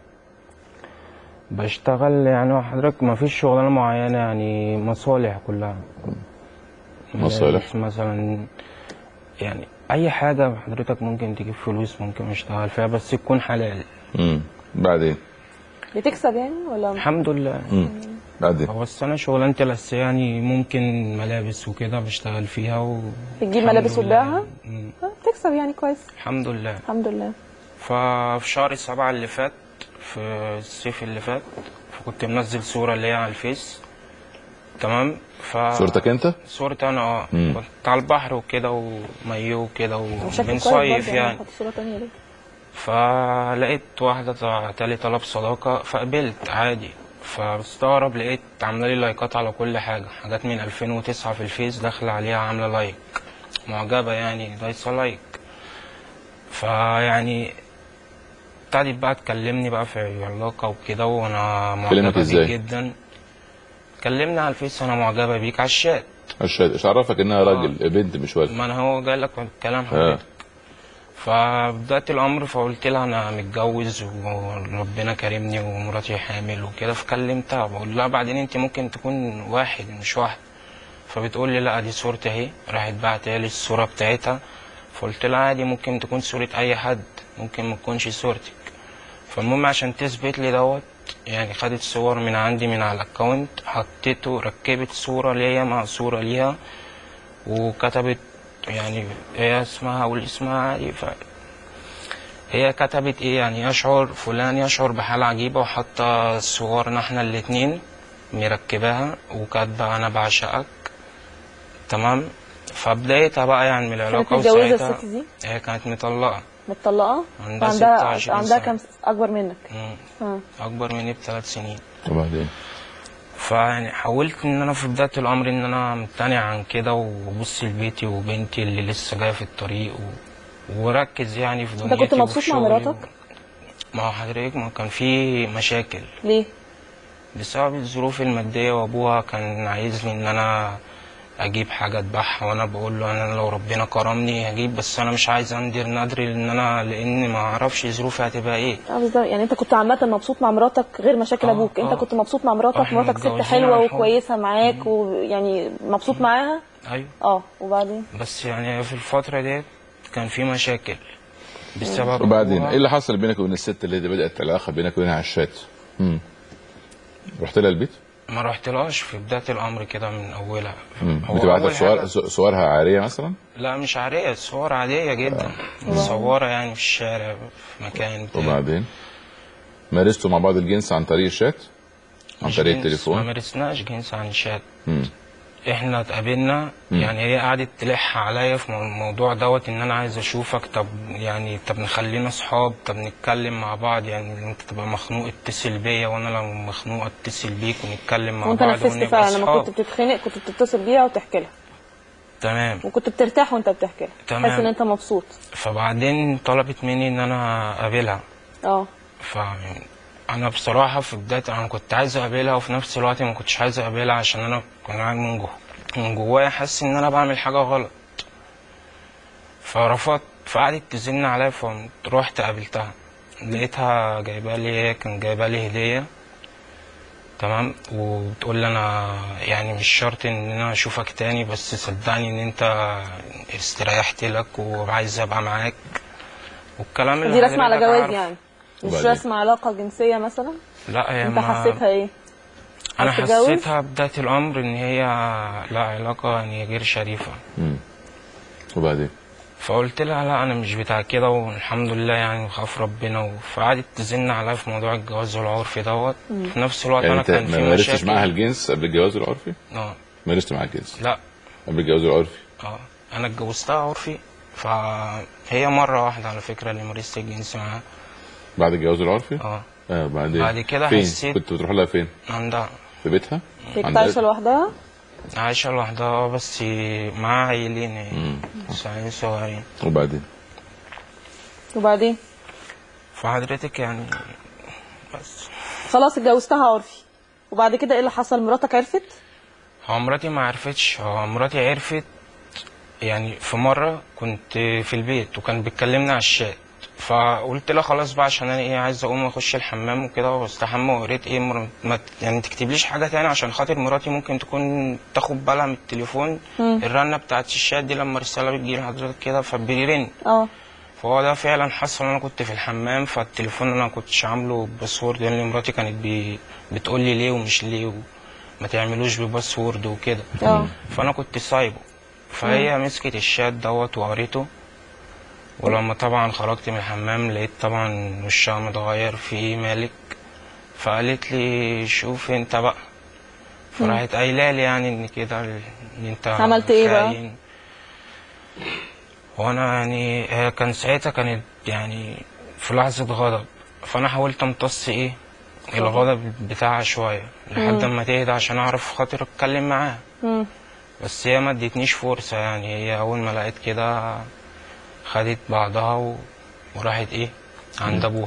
بشتغل يعني حضرتك ما فيش شغلانة معينة يعني مصالح كلها مصالح. مثلا يعني أي حاجة حضرتك ممكن تجيب فلوس ممكن أشتغل فيها بس تكون حلال مم. بعدين بتكسب يعني ولا الحمد لله مم. بعدين بس أنا شغلانتي الأساسية يعني ممكن ملابس وكده بشتغل فيها و... بتجيب الحمد ملابس لله. وتبيعها مم. آه، بتكسب يعني كويس الحمد لله الحمد لله ففي شهر سبعة اللي فات في الصيف اللي فات فكنت منزل صورة اللي هي على الفيس تمام ف صورتك أنت؟ صورتي أنا اه مم. كنت على البحر وكده ومايو وكده شكله كويس وبنصيف برضه يعني حط صوره ثانيه ليه فلقيت واحدة بعتلي طلب صداقة فقبلت عادي فبستغرب لقيت عاملة لي لايكات على كل حاجة حاجات من 2009 في الفيس داخلة عليها عاملة لايك معجبة يعني دايسة لايك فيعني ابتدت بقى تكلمني بقى في علاقة وكده وانا كلمك معجبة إزاي؟ بيك جدا كلمني على الفيس انا معجبة بيك على الشات الشهادة إيش عرفك إنها راجل بنت مش ولد؟ ما انا هو جاي لك بالكلام آه. حضرتك فبدأت الأمر فقلت لها أنا متجوز وربنا كرمني ومراتي حامل وكده فكلمتها بقول لها بعدين أنت ممكن تكون واحد مش واحدة فبتقول لي لا دي صورتي أهي راحت بعتها لي الصورة بتاعتها فقلت لها عادي ممكن تكون صورة أي حد ممكن ما تكونش صورتك فالمهم عشان تثبت لي دوت يعني خدت صور من عندي من على الاكونت حطيته ركبت صورة ليا مع صورة ليها وكتبت يعني هي اسمها والاسمها عادي ف هي كتبت ايه يعني يشعر فلان يشعر بحالة عجيبة وحاطة صورنا احنا الاتنين مركباها وكاتبة انا بعشقك تمام فبدايتها بقى يعني من العلاقة متجوزة وساعتها الست دي؟ هي كانت مطلقة متطلقه عندها وعندها 26 عندها سنة. كام اكبر منك مم. اه اكبر مني بثلاث سنين وبعدين فيعني حاولت ان انا في بدايه الامر ان انا امتنع عن كده وابص لبيتي وبنتي اللي لسه جايه في الطريق و... وركز يعني في انت دنيتي كنت مبسوط مع وفي شغلي مراتك ما هو حضرتك ما كان في مشاكل ليه بسبب الظروف الماديه وابوها كان عايزني ان انا اجيب حاجه اذبحها وانا بقول له انا لو ربنا كرمني هجيب بس انا مش عايز اندر ندري لان انا لان ما اعرفش ظروفي هتبقى ايه اه بالظبط يعني انت كنت عامه مبسوط مع مراتك غير مشاكل آه، ابوك انت آه. كنت مبسوط مع مراتك احنا مراتك ست متجوزين حلوه على حب. وكويسه معاك ويعني مبسوط معاها ايوه اه وبعدين بس يعني في الفتره ديت كان في مشاكل بسبب وبعدين أبوها. ايه اللي حصل بينك وبين الست اللي بدات العلاقه بينك وبينها على الشات؟ مم. رحت لها البيت؟ ما رحتلهاش في بداية الأمر كده من أولها مم. هو بتبعت لك أول صور حاجة- ص- صورها عاريه مثلا؟ لا مش عادية صور عادية جدا مصورة يعني في الشارع في مكان بتاع وبعدين مارستوا مع بعض الجنس عن طريق الشات؟ عن مش طريق جنس، ما التليفون؟ مارسناش جنس عن شات مم. احنا اتقابلنا مم. يعني هي قعدت تلح عليا في مو- الموضوع دوت ان انا عايز اشوفك طب يعني طب نخلينا اصحاب طب نتكلم مع بعض يعني انت تبقى مخنوق اتصل بيا وانا لو مخنوق اتصل بيك ونتكلم مع وانت بعض نفذت ونبقى فعلا لما اصحاب كنت بتتخنق كنت بتتصل بيها وتحكي لها تمام وكنت بترتاح وانت بتحكي لها تمام. تحس ان انت مبسوط فبعدين طلبت مني ان انا اقابلها اه ف انا بصراحه في بدايه انا كنت عايز اقابلها وفي نفس الوقت ما كنتش عايز اقابلها عشان انا كنت قاعد من جوه من جوايا حاسس ان انا بعمل حاجه غلط فرفضت فقعدت تزن عليا فقمت رحت قابلتها لقيتها جايبه لي هي كان جايبه لي هديه تمام وبتقول لي انا يعني مش شرط ان انا اشوفك تاني بس صدقني ان انت استريحت لك وعايز ابقى معاك والكلام اللي دي رسمة على حضرتك جواز عارفه. يعني مش وبعدين؟ رسمة علاقة جنسية مثلا لا هي انت ما- حسيتها ايه انا عايز تتجوز؟ حسيتها بدايه الامر ان هي لا علاقه يعني غير شريفه مم. وبعدين فقلت لها لا انا مش بتاع كده والحمد لله يعني وخاف ربنا فقعدت تزن عليا في موضوع الجواز والعرفي دوت مم. في نفس الوقت يعني انا انت كان ما في مارستش مشاكل معاها الجنس قبل الجواز العرفي؟ اه مارست معاها الجنس لا قبل الجواز العرفي اه انا اتجوزتها عرفي فهي مره واحده على فكره اللي مارست الجنس معاها بعد الجواز العرفي؟ اه اه بعدين بعد كده فين؟ حسيت- كنت بتروح لها فين؟ عندها في بيتها؟ كنت عند عايشة لوحدها عايشه لوحدها آه، بس معاها عيلين مم. بس عيلين صغيرين وبعدين وبعدين فحضرتك يعني بس خلاص اتجوزتها عرفي وبعد كده ايه اللي حصل مراتك عرفت هو مراتي ما عرفتش هو مراتي عرفت يعني في مرة كنت في البيت وكان بيتكلمنا على الشات فقلت لها خلاص بقى عشان انا ايه عايز اقوم اخش الحمام وكده واستحمى وقريت ايه مر... ما ت- يعني تكتبليش حاجه تاني عشان خاطر مراتي ممكن تكون تاخد بالها من التليفون مم. الرنه بتاعت الشات دي لما الرساله بتجي لحضرتك كده فبيرن اه فهو ده فعلا حصل انا كنت في الحمام فالتليفون انا كنتش عامله باسورد لان مراتي كانت بي... بتقول لي ليه ومش ليه وما تعملوش بباسورد وكده اه فانا كنت سايبه فهي مسكت الشات دوت وقريته ولما طبعا خرجت من الحمام لقيت طبعا وشها متغير في ايه مالك فقالت لي شوف انت بقى فراحت قايله لي يعني ان كده ان انت عملت ايه بقى؟ خاين. وانا يعني هي كان ساعتها كانت يعني في لحظه غضب فانا حاولت امتص ايه الغضب بتاعها شويه لحد مم. ما تهدى عشان اعرف خاطر اتكلم معاها مم. بس هي ما ادتنيش فرصة يعني هي أول ما لقيت كده خدت بعضها و... وراحت إيه عند أبوها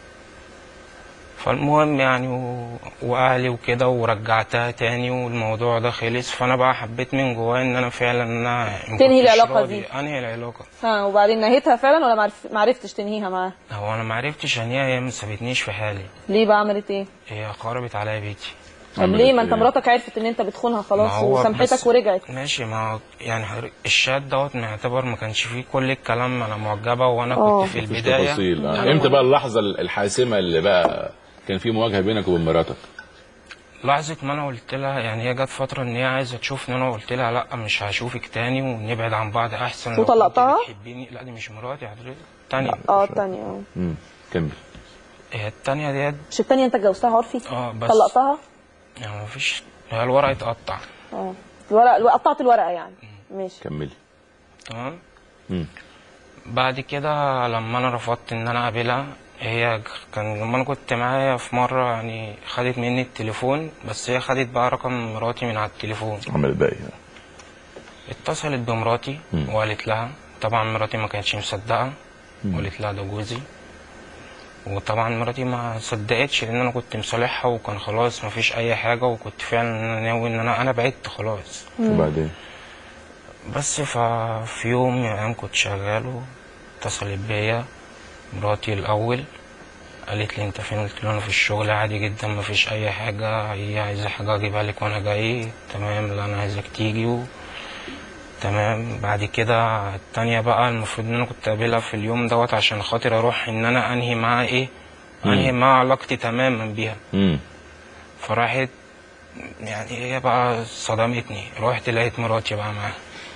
فالمهم يعني و... وأهلي وكده ورجعتها تاني والموضوع ده خلص فأنا بقى حبيت من جوايا إن أنا فعلا إن أنا ما تنهي كنتش العلاقة راضي دي. أنهي العلاقة ها وبعدين نهيتها فعلا ولا معرف... معرفتش تنهيها معاه هو أنا معرفتش أنهيها هي ما سابتنيش في حالي ليه بقى عملت ايه هي خربت عليا بيتي طب عملت ليه ما انت إيه؟ مراتك عرفت ان انت بتخونها ما خلاص هو وسامحتك بس- ورجعت ماشي ما هو يعني حضرتك الشات دوت معتبر ما كانش فيه كل الكلام انا معجبه وانا آه. كنت في مفيش البدايه تفاصيل آه. أنا- امتى بقى اللحظه الحاسمه اللي بقى كان في مواجهه بينك وبين مراتك لحظة ما انا قلت لها يعني هي جت فترة ان هي عايزة تشوفني انا قلت لها لا مش هشوفك تاني ونبعد عن بعض احسن لو كنت وطلقتها؟ بتحبيني لا دي مش مراتي حضرتك التانية اه الثانيه اه امم كمل هي التانية ديت مش الثانيه انت اتجوزتها عرفي اه بس طلقتها يعني مفيش هي الورق اتقطع اه الورق قطعت الورقه يعني ماشي كملي تمام امم بعد كده لما انا رفضت ان انا اقابلها هي كان لما انا كنت معايا في مرة يعني خدت مني التليفون بس هي خدت بقى رقم مراتي من على التليفون عملت بقى ايه اتصلت بمراتي مم. وقالت لها طبعا مراتي ما كانتش مصدقة مم. وقالت لها ده جوزي وطبعا مراتي ما صدقتش لان انا كنت مصالحها وكان خلاص ما فيش اي حاجة وكنت فعلا ناوي ان انا انا بعدت خلاص وبعدين بس ففي يوم من الايام كنت شغال واتصلت بيا مراتي الاول قالت لي انت فين قلت له انا في الشغل عادي جدا ما فيش اي حاجه هي عايزه حاجه اجيبها لك وانا جاي تمام لا انا عايزك تيجي و... تمام بعد كده التانية بقى المفروض ان انا كنت اقابلها في اليوم دوت عشان خاطر اروح ان انا انهي معاها ايه انهي معاها علاقتي تماما بيها امم فراحت يعني هي بقى صدمتني رحت لقيت مراتي بقى معاها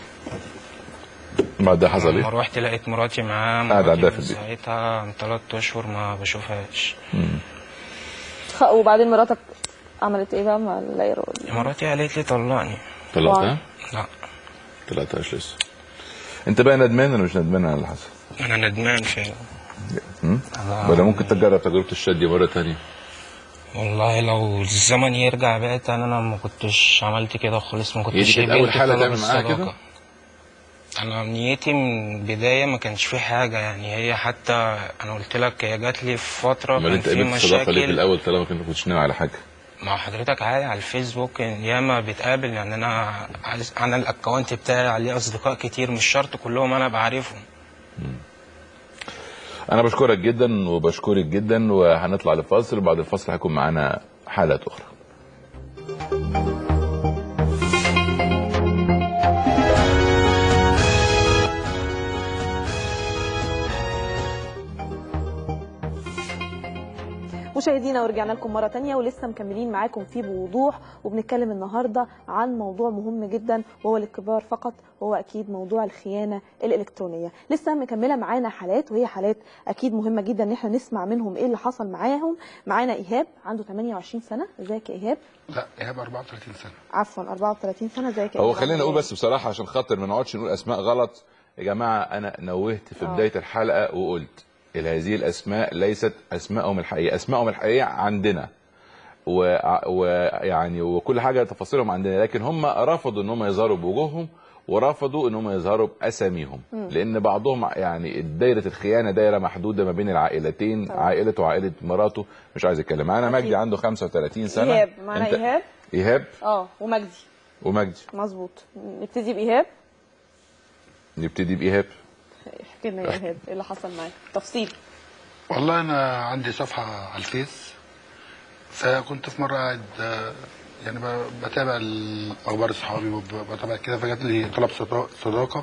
بعد ده حصل لما ايه روحت لقيت مراتي معاه قاعد مراتي عندها من في البيت. ساعتها من ثلاث اشهر ما بشوفهاش مم. خ- وبعدين مراتك عملت ايه بقى ما لا يرى مراتي قالت لي طلقني طلقتها لا طلقتهاش لسه انت بقى ندمان ولا مش ندمان على اللي حصل انا ندمان فعلا مم؟ أنا- ولا ممكن تجرب تجربه الشد دي مره تانية والله لو الزمن يرجع بقى تاني انا ما كنتش عملت كده خالص ما هي دي كنتش كانت أول قبلت حالة طلب تعمل معاها كده؟ الصداقة. انا نيتي من البدايه ما كانش في حاجه يعني هي حتى انا قلت لك هي جات لي في فتره امال كان انت في قابلت الصداقه ليه في مشاكل الاول طالما كنت ما كنتش ناوي على حاجه مع حضرتك عادي على الفيسبوك ياما بتقابل يعني انا عايز- انا الاكونت بتاعي عليه اصدقاء كتير مش شرط كلهم انا بعرفهم انا بشكرك جدا وبشكرك جدا وهنطلع لفاصل وبعد الفاصل هيكون معانا حالات اخرى مشاهدينا ورجعنا لكم مرة تانية ولسه مكملين معاكم فيه بوضوح وبنتكلم النهاردة عن موضوع مهم جدا وهو للكبار فقط وهو أكيد موضوع الخيانة الإلكترونية لسه مكملة معانا حالات وهي حالات أكيد مهمة جدا إن احنا نسمع منهم إيه اللي حصل معاهم معانا إيهاب عنده 28 سنة ازيك يا إيهاب لا ايهاب 34 سنه عفوا 34 سنة ازيك يا هو إيهاب؟ خلينا نقول بس بصراحه عشان خاطر ما نقعدش نقول اسماء غلط يا جماعه انا نوهت في آه. بدايه الحلقه وقلت إن هذه الاسماء ليست اسمائهم الحقيقيه اسمائهم الحقيقيه عندنا ويعني و... يعني وكل حاجه تفاصيلهم عندنا لكن هم رفضوا ان هم يظهروا بوجوههم ورفضوا ان هم يظهروا باساميهم مم. لان بعضهم يعني دايره الخيانه دايره محدوده ما بين العائلتين طبعا. عائلته وعائله مراته مش عايز اتكلم معانا أكيد. مجدي عنده 35 سنه إيهاب معانا أنت- إيهاب ايهاب اه ومجدي ومجدي مظبوط نبتدي بإيهاب نبتدي بايهاب احكي لنا يا إيهاب إيه اللي حصل معاك تفصيل والله انا عندي صفحه على الفيس فكنت في مره قاعد آه، يعني ب- بتابع ال- اخبار اصحابي وبتابع كده فجات لي طلب صدا- صداقه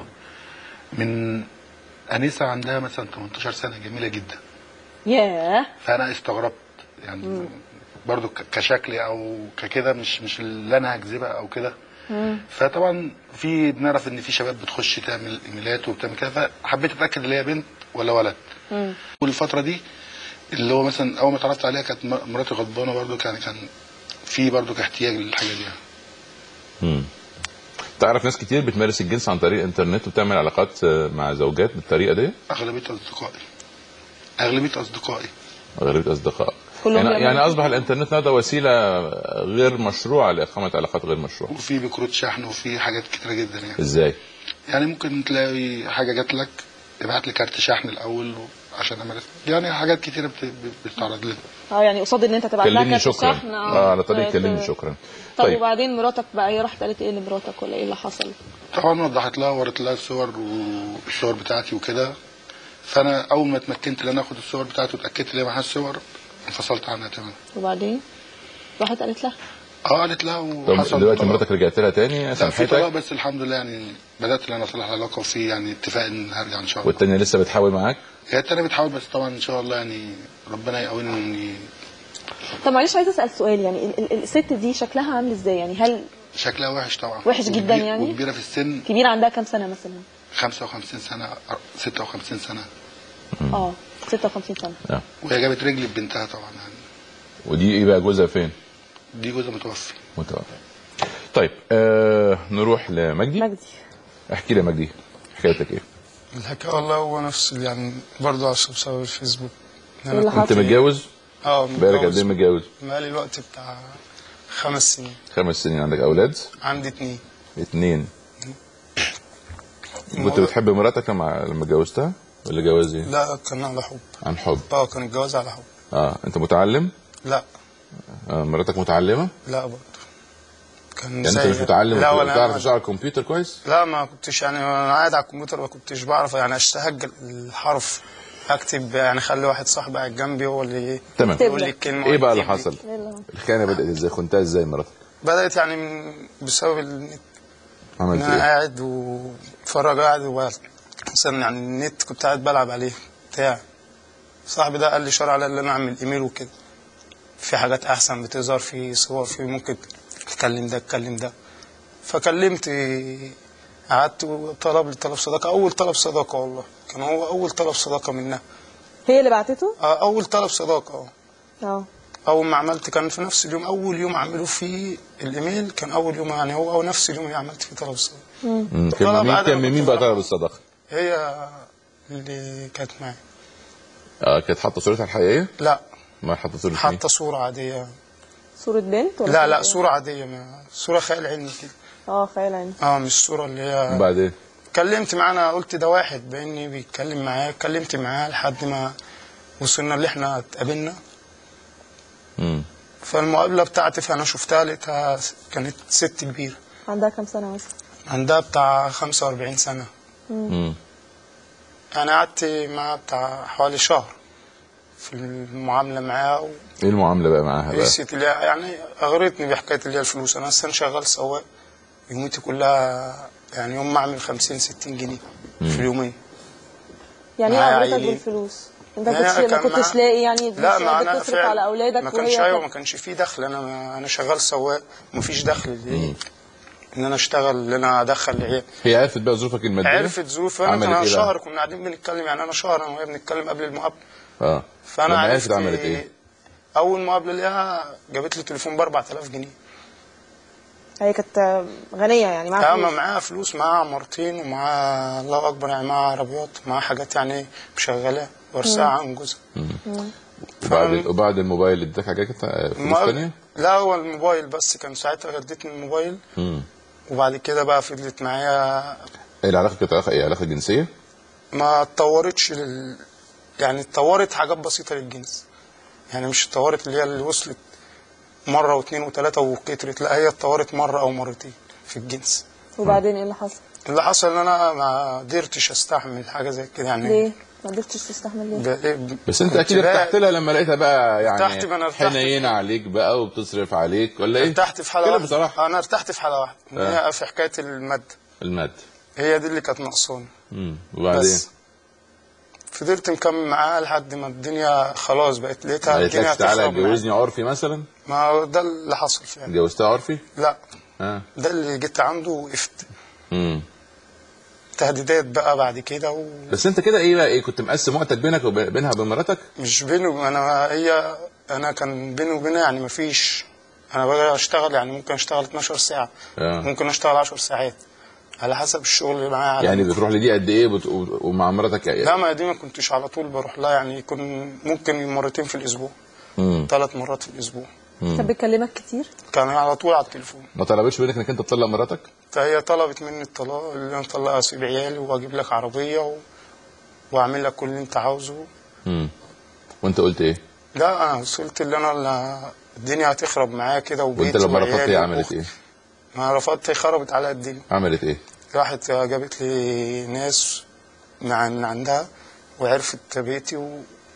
من انسه عندها مثلا 18 سنه جميله جدا ياه فانا استغربت يعني مم. برضو ك- كشكلي او ككده مش مش اللي انا هكذبها او كده مم. فطبعا في بنعرف ان في شباب بتخش تعمل ايميلات وبتعمل كده فحبيت اتاكد اللي هي بنت ولا ولد مم. والفتره دي اللي هو مثلا اول ما اتعرفت عليها كانت م- مراتي غضبانه برضو كان كان في برضو احتياج للحاجه دي يعني. مم. تعرف ناس كتير بتمارس الجنس عن طريق الانترنت وبتعمل علاقات آه، مع زوجات بالطريقه دي اغلبيه اصدقائي اغلبيه اصدقائي اغلبيه اصدقائك كلهم يعني, بيعملوا يعني كده. اصبح الانترنت هذا وسيله غير مشروعه لاقامه علاقات غير مشروعه وفي بكروت شحن وفي حاجات كتيره جدا يعني ازاي يعني ممكن تلاقي حاجه جات لك ابعت لي كارت شحن الاول عشان امارس يعني حاجات كتيره بت- ب- بتتعرض لنا اه يعني قصاد ان انت تبعت لها كلمني كارت شكرا شحن اه على طريق ت- كلمني ت- شكرا طب طيب وبعدين مراتك بقى هي راحت قالت ايه لمراتك ولا ايه اللي حصل؟ طبعا وضحت لها ووريت لها الصور والصور بتاعتي وكده فانا اول ما اتمكنت ان انا اخد الصور بتاعتي واتاكدت ان هي معاها الصور انفصلت عنها تماما وبعدين راحت قالت لها اه قالت لها طب وحصل دلوقتي طلاق. مراتك رجعت لها تاني لا في طلاق سامحتك بس الحمد لله يعني بدات ان انا اصلح العلاقه وفي يعني اتفاق ان هرجع ان شاء الله والتانية لسه بتحاول معاك هي التانية بتحاول بس طبعا ان شاء الله يعني ربنا يقوينا اني طب معلش عايزه اسال سؤال يعني ال- ال- الست دي شكلها عامل ازاي يعني هل شكلها وحش طبعا وحش جدا وكبير- يعني؟ وكبيره في السن كبيره عندها كام سنه مثلا 55 سنه 56 سنه اه 56 سنه وهي جابت رجل ببنتها طبعا يعني ودي ايه بقى جوزها فين؟ دي جوزها متوفي متوفى طيب آه نروح لمجدي مجدي احكي لي يا مجدي حكايتك ايه؟ الحكاية والله هو نفس يعني برضه عشان بسبب الفيسبوك إن إيه اللي كنت- انت متجوز؟ اه بقالك قد ايه متجوز؟ بقالي الوقت بتاع خمس سنين خمس سنين عندك اولاد؟ عندي اتنين اتنين كنت بتحب مراتك لما لما اتجوزتها؟ ولا جواز ايه؟ لا كان على حب عن حب اه كان الجواز على حب اه انت متعلم؟ لا آه مراتك متعلمه؟ لا برضه كان يعني انت زي- مش متعلم لا ولا ولا بتعرف أنا- تشتغل على الكمبيوتر كويس؟ لا ما كنتش يعني وانا قاعد على الكمبيوتر ما كنتش بعرف يعني اشتهج الحرف اكتب يعني اخلي واحد صاحبي قاعد جنبي هو اللي تمام يقول لي الكلمه ايه بقى اللي ويكتب حصل؟ لي. الخيانه بدات ازاي؟ خنتها ازاي مراتك؟ بدات يعني من بسبب النت ان عملت انا ايه؟ قاعد واتفرج قاعد وبعد مثلا يعني النت كنت قاعد بلعب عليه بتاع صاحبي ده قال لي شرع على ان انا اعمل ايميل وكده في حاجات احسن بتظهر في صور في ممكن تكلم ده تكلم ده فكلمت قعدت وطلب لي طلب صداقه اول طلب صداقه والله كان هو اول طلب صداقه منها هي اللي بعتته؟ آه، اول طلب صداقه اه اه اول ما عملت كان في نفس اليوم اول يوم اعمله فيه الايميل كان اول يوم يعني هو أو نفس اليوم اللي عملت فيه طلب الصداقه مم. طلب كان مين عدم كان من مين بقى طلب الصداقه؟ هي اللي كانت معايا اه كانت حاطه صورتها الحقيقيه؟ لا ما حاطه صوره مين؟ حاطه صوره عاديه صوره بنت ولا لا لا إيه؟ صوره عاديه ما صوره خيال علمي كده اه خيال علمي اه مش الصوره اللي هي وبعدين؟ اتكلمت معاه انا قلت ده واحد باني بيتكلم معاه اتكلمت معاه لحد ما وصلنا اللي احنا اتقابلنا مم. فالمقابله بتاعتي فانا شفتها لقيتها كانت ست كبيره عندها كام سنه مثلا عندها بتاع 45 سنه مم. انا قعدت معاها بتاع حوالي شهر في المعامله معاها و... ايه المعامله بقى معاها بقى؟ نسيت اللي هي- يعني اغرتني بحكايه اللي هي الفلوس انا اصلا شغال سواق يوميتي كلها يعني يوم ما اعمل 50 60 جنيه في اليومين يعني ايه معايا قضيتك عيلين. بالفلوس انت يعني كنتش ما كان كنتش معاها- لاقي يعني لا مش ما قادر انا تصرف فعلا على اولادك ما كانش وهي ايوه كانت- ما كانش فيه دخل انا انا شغال سواق مفيش دخل ليه ان انا اشتغل ان انا ادخل العيال هي عرفت بقى ظروفك الماديه؟ عرفت ظروفي انا عملت كان إيه بقى؟ شهر كنا قاعدين بنتكلم يعني انا شهر انا وهي بنتكلم قبل المقابله اه فانا لما عرفت عرفت عملت ايه؟ اول مقابله ليها جابت لي تليفون ب 4000 جنيه هي كانت غنيه يعني معاها اما فلوس. معاها فلوس معاها عمارتين ومعاها الله اكبر يعني معاها عربيات ومعاها حاجات يعني مشغلاه ورثاها مم. عن جوزها مم. وبعد وبعد الموبايل اللي اداك حاجات فلوس المقابل- ثانيه؟ لا هو الموبايل بس كان ساعتها ادتني الموبايل مم. وبعد كده بقى فضلت معايا ايه العلاقه كانت علاقه ايه؟ علاقه جنسيه؟ ما اتطورتش لل... يعني اتطورت حاجات بسيطة للجنس يعني مش اتطورت اللي هي اللي وصلت مرة واثنين وثلاثة وكترت لا هي اتطورت مرة أو مرتين في الجنس وبعدين ايه اللي حصل؟ اللي حصل ان انا ما قدرتش استحمل حاجة زي كده يعني ليه؟ ما قدرتش تستحمل ليه؟ ب... إيه بس انت كنت اكيد بقى- ارتحت لها لما لقيتها بقى ارتحت بقى، انا يعني ارتحت. حنينه عليك بقى وبتصرف عليك ولا ايه؟ ارتحت في حالة كده واحدة بصراحه أنا ارتحت في حالة واحدة إن آه. هي في حكاية المادة المادة هي دي اللي كانت ناقصاني امم وبعدين بس فضلت مكمل معاها لحد ما الدنيا خلاص بقت لقيتها قالت الدنيا لك تعالى هتخرب معايا. اتجوزني عرفي مثلا ما هو ده اللي حصل فعلا اتجوزتها عرفي؟ لا اه ده اللي جيت عنده وقفت امم تهديدات بقى بعد كده و... بس انت كده ايه بقى ايه كنت مقسم وقتك بينك وبينها وبين مراتك؟ مش بيني وب- انا هي انا كان بيني وبينها يعني مفيش انا بقى اشتغل يعني ممكن اشتغل 12 ساعه آه. ممكن اشتغل 10 ساعات على حسب الشغل اللي معايا على يعني ممكن. بتروح لدي قد ايه بت... ومع مراتك يعني لا ما دي ما كنتش على طول بروح لها يعني يكون ممكن مرتين في الاسبوع مم. ثلاث مرات في الاسبوع مم. طب بتكلمك كتير؟ كان على طول على التليفون ما طلبتش منك انك انت تطلق مراتك؟ فهي طلبت مني الطلاق اللي انا اطلقها اسيب عيالي واجيب لك عربيه و... واعمل لك كل اللي انت عاوزه امم وانت قلت ايه؟ لا انا وصلت اللي انا اللي الدنيا هتخرب معايا كده وانت وبيتي لما رفضت وعيالي ايه عملت وأختي. ايه؟ ما رفضت خربت على الدنيا عملت ايه؟ راحت جابت لي ناس مع من عندها وعرفت بيتي و...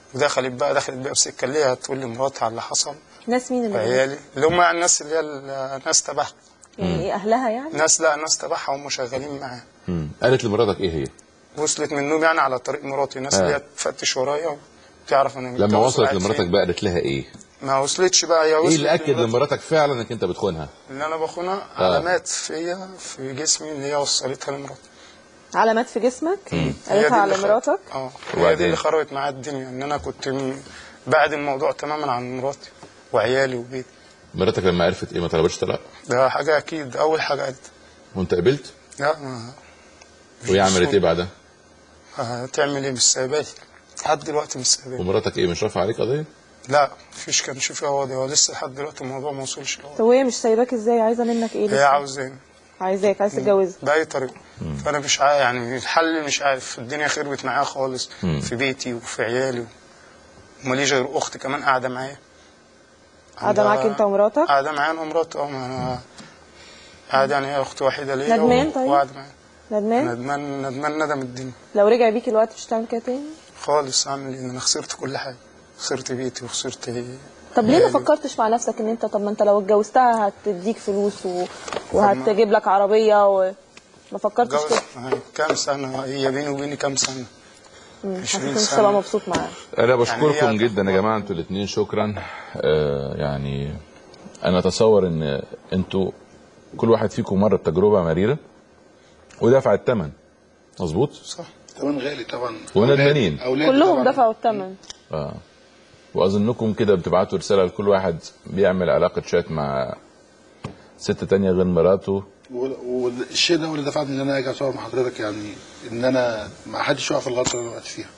ودخلت بقى دخلت بقى بسكه اللي هي هتقول لي مراتي على اللي حصل ناس مين اللي وعيالي اللي هم الناس اللي هي الناس تبعها يعني ايه اهلها يعني ناس لا ناس تبعها هم شغالين معاها مم. قالت لمراتك ايه هي؟ وصلت من النوم يعني على طريق مراتي ناس آه. اللي هي تفتش ورايا وتعرف انا لما متجوز وصلت وقاعد لمراتك فين. بقى قالت لها ايه؟ ما وصلتش بقى هي ايه وصلت اللي اكد لمراتي لمراتك فعلا انك انت بتخونها؟ اللي انا بخونها آه. علامات فيا في جسمي اللي هي وصلتها لمراتي علامات في جسمك هي دي قالتها على اللي خ- مراتك اه هي دي وبعدين؟ اللي خربت معايا الدنيا ان انا كنت م- بعد الموضوع تماما عن مراتي وعيالي وبيتي مراتك لما عرفت ايه ما طلبتش طلاق؟ ده حاجه اكيد اول حاجه قالت وانت قبلت؟ لا ما وهي عملت ايه بعدها؟ هتعمل ايه مش سايباني لحد دلوقتي مش سايباني ومراتك ايه مش رافعه عليك قضيه؟ لا مفيش كان شوف هو ده هو لسه لحد دلوقتي الموضوع ما وصلش طب وهي مش سايباك ازاي عايزه منك ايه هي لسه؟ عاوزاني عايزاك عايز تتجوزها باي طريقه فانا مش عارف يعني الحل مش عارف الدنيا خربت معايا خالص مم. في بيتي وفي عيالي وماليش غير اختي كمان قاعده معايا قاعده عندها- معاك انت ومراتك قاعده معايا انا ومراتي اه ما انا قاعده يعني هي اخت وحيده ليا ندمان و- طيب؟ وقاعده معايا ندمان ندمان ندمان ندم الدنيا لو رجع بيك الوقت مش هتعمل كده تاني خالص اعمل ايه انا خسرت كل حاجه خسرت بيتي وخسرت طب ليه ما عيالي. فكرتش مع نفسك ان انت طب ما انت لو اتجوزتها هتديك فلوس و... وهتجيب لك عربيه وما فكرتش جوز كده كام سنه هي بيني وبيني كام سنه مم، 20 حاسس مش سنة. تبقى مبسوط معاها انا بشكركم هي- جدا يا جماعه انتوا الاثنين شكرا آه يعني انا اتصور ان انتوا كل واحد فيكم مر بتجربه مريره ودفع الثمن مظبوط صح تمن غالي طبعا وندمانين. أولادي كلهم طبعاً. دفعوا الثمن اه واظنكم كده بتبعتوا رساله لكل واحد بيعمل علاقه شات مع ست تانية غير مراته و- والشيء ده هو اللي دفعني ان انا اجي اصور مع حضرتك يعني ان انا ما حدش يقع في الغلطه اللي انا وقعت فيها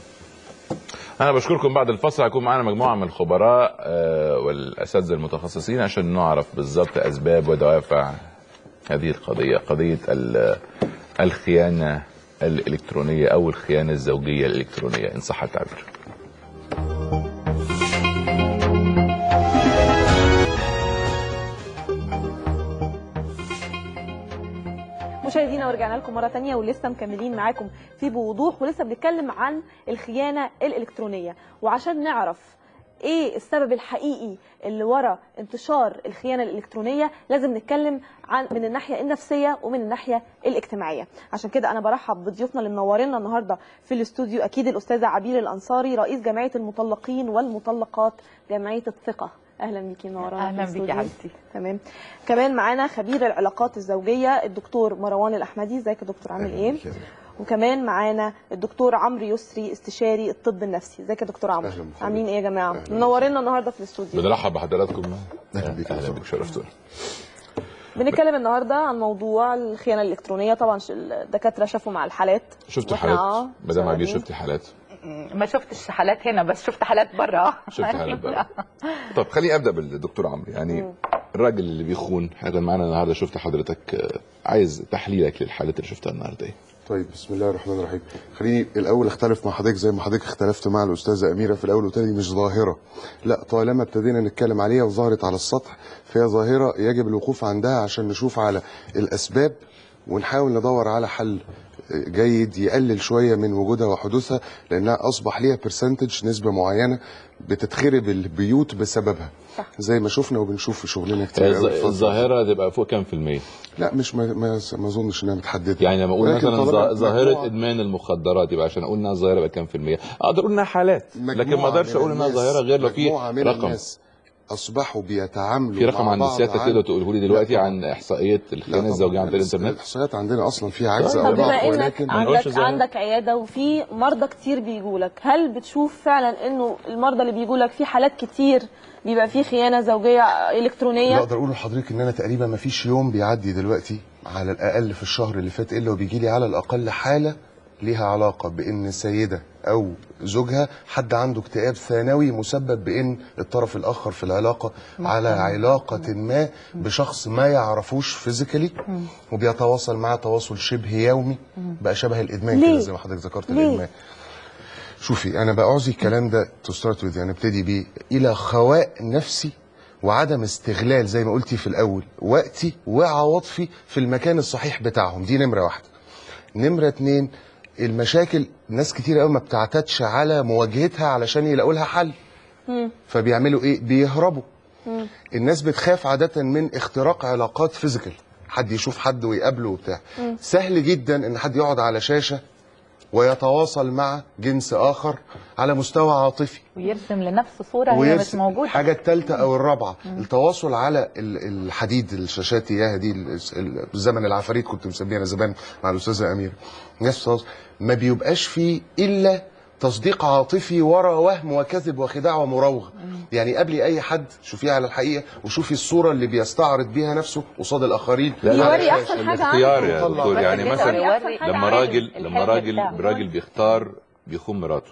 انا بشكركم بعد الفصل هيكون معانا مجموعه من الخبراء آه، والاساتذه المتخصصين عشان نعرف بالظبط اسباب ودوافع هذه القضيه قضيه ال- الخيانه الالكترونيه او الخيانه الزوجيه الالكترونيه ان صح التعبير مشاهدينا ورجعنا لكم مره تانية ولسه مكملين معاكم في بوضوح ولسه بنتكلم عن الخيانه الالكترونيه وعشان نعرف ايه السبب الحقيقي اللي ورا انتشار الخيانه الالكترونيه لازم نتكلم عن من الناحيه النفسيه ومن الناحيه الاجتماعيه عشان كده انا برحب بضيوفنا اللي منورينا النهارده في الاستوديو اكيد الاستاذه عبير الانصاري رئيس جمعيه المطلقين والمطلقات جمعيه الثقه اهلا بيكي منورانا أهلاً في بيكي الاستوديو. حبيبتي. تمام كمان معانا خبير العلاقات الزوجيه الدكتور مروان الاحمدي ازيك يا دكتور عامل ايه وكمان معانا الدكتور عمرو يسري استشاري الطب النفسي ازيك يا دكتور عمرو عاملين ايه يا جماعه منورينا النهارده في الاستوديو بنرحب بحضراتكم اهلا بك اهلا بك شرفتونا بنتكلم النهارده عن موضوع الخيانه الالكترونيه طبعا ش- الدكاتره شافوا مع الحالات شفت وإحنا حالات آه مدام عبير شغالين. شفتي حالات ما شفتش حالات هنا بس شفت حالات بره شفت حالات بقى طب خليني ابدا بالدكتور عمرو يعني الراجل اللي بيخون احنا كان معانا النهارده شفت حضرتك آه، عايز تحليلك للحالات اللي شفتها النهارده ايه طيب بسم الله الرحمن الرحيم خليني الاول اختلف مع حضرتك زي ما حضرتك اختلفت مع الاستاذه اميره في الاول قلت لي مش ظاهره لا طالما ابتدينا نتكلم عليها وظهرت على السطح فهي ظاهره يجب الوقوف عندها عشان نشوف على الاسباب ونحاول ندور على حل جيد يقلل شويه من وجودها وحدوثها لانها اصبح ليها برسنتج نسبه معينه بتتخرب البيوت بسببها زي ما شفنا وبنشوف في شغلنا كتير الظ- قوي الفترة دي. الظاهره تبقى فوق كام في الميه لا مش ما ما ما اظنش انها متحدده يعني لما اقول ولكن مثلا طالما ظا- ظاهره مجموعة- ادمان المخدرات يبقى عشان اقول انها ظاهره يبقى كام في الميه اقدر اقول انها حالات لكن ما مجموعة اقدرش من اقول انها الناس- ظاهره غير لو في مجموعة من رقم الناس اصبحوا بيتعاملوا في رقم مع عند بعض سيادتك عن- تقدر تقوله لي دلوقتي لا طبعاً. عن احصائيه الخيانه الزوجيه عن طريق الانترنت الاحصائيات عندنا اصلا فيها عجز طب او بما ضعف انك ولكن عندك عندك عياده وفي مرضى كتير بيجوا لك هل بتشوف فعلا انه المرضى اللي بيجوا لك في حالات كتير بيبقى فيه خيانه زوجيه لا الكترونيه اقدر اقول لحضرتك ان انا تقريبا ما فيش يوم بيعدي دلوقتي على الاقل في الشهر اللي فات الا وبيجي لي على الاقل حاله ليها علاقه بان سيده او زوجها حد عنده اكتئاب ثانوي مسبب بان الطرف الاخر في العلاقه على علاقه ما بشخص ما يعرفوش فيزيكالي وبيتواصل معاه تواصل شبه يومي بقى شبه الادمان ليه؟ كده زي ما حضرتك ذكرت ليه؟ الادمان شوفي انا بعوزي الكلام ده تو ستارت وذ يعني ابتدي بيه الى خواء نفسي وعدم استغلال زي ما قلتي في الاول وقتي وعواطفي في المكان الصحيح بتاعهم دي نمره واحده نمره اتنين المشاكل ناس كتير قوي ما بتعتادش على مواجهتها علشان يلاقوا لها حل مم. فبيعملوا ايه بيهربوا مم. الناس بتخاف عادة من اختراق علاقات فيزيكال حد يشوف حد ويقابله وبتاع مم. سهل جدا ان حد يقعد على شاشة ويتواصل مع جنس اخر على مستوى عاطفي ويرسم لنفسه صوره هي مش ويرسم موجوده الحاجة الثالثة أو الرابعة التواصل على ال- الحديد الشاشات إياها دي ال- ال- الزمن العفاريت كنت مسميها زمان مع الأستاذة أميرة ناس بتتواصل. ما بيبقاش فيه إلا تصديق عاطفي ورا وهم وكذب وخداع ومراوغة يعني قبلي أي حد شوفيه على الحقيقة وشوفي الصورة اللي بيستعرض بيها نفسه قصاد الآخرين لا لا يوري أحسن حاجة الاختيار يا عنده. دكتور يعني بس مثلا يوري أحسن حاجة لما عنده. راجل لما الحلم راجل بتاعه. راجل بيختار بيخون مراته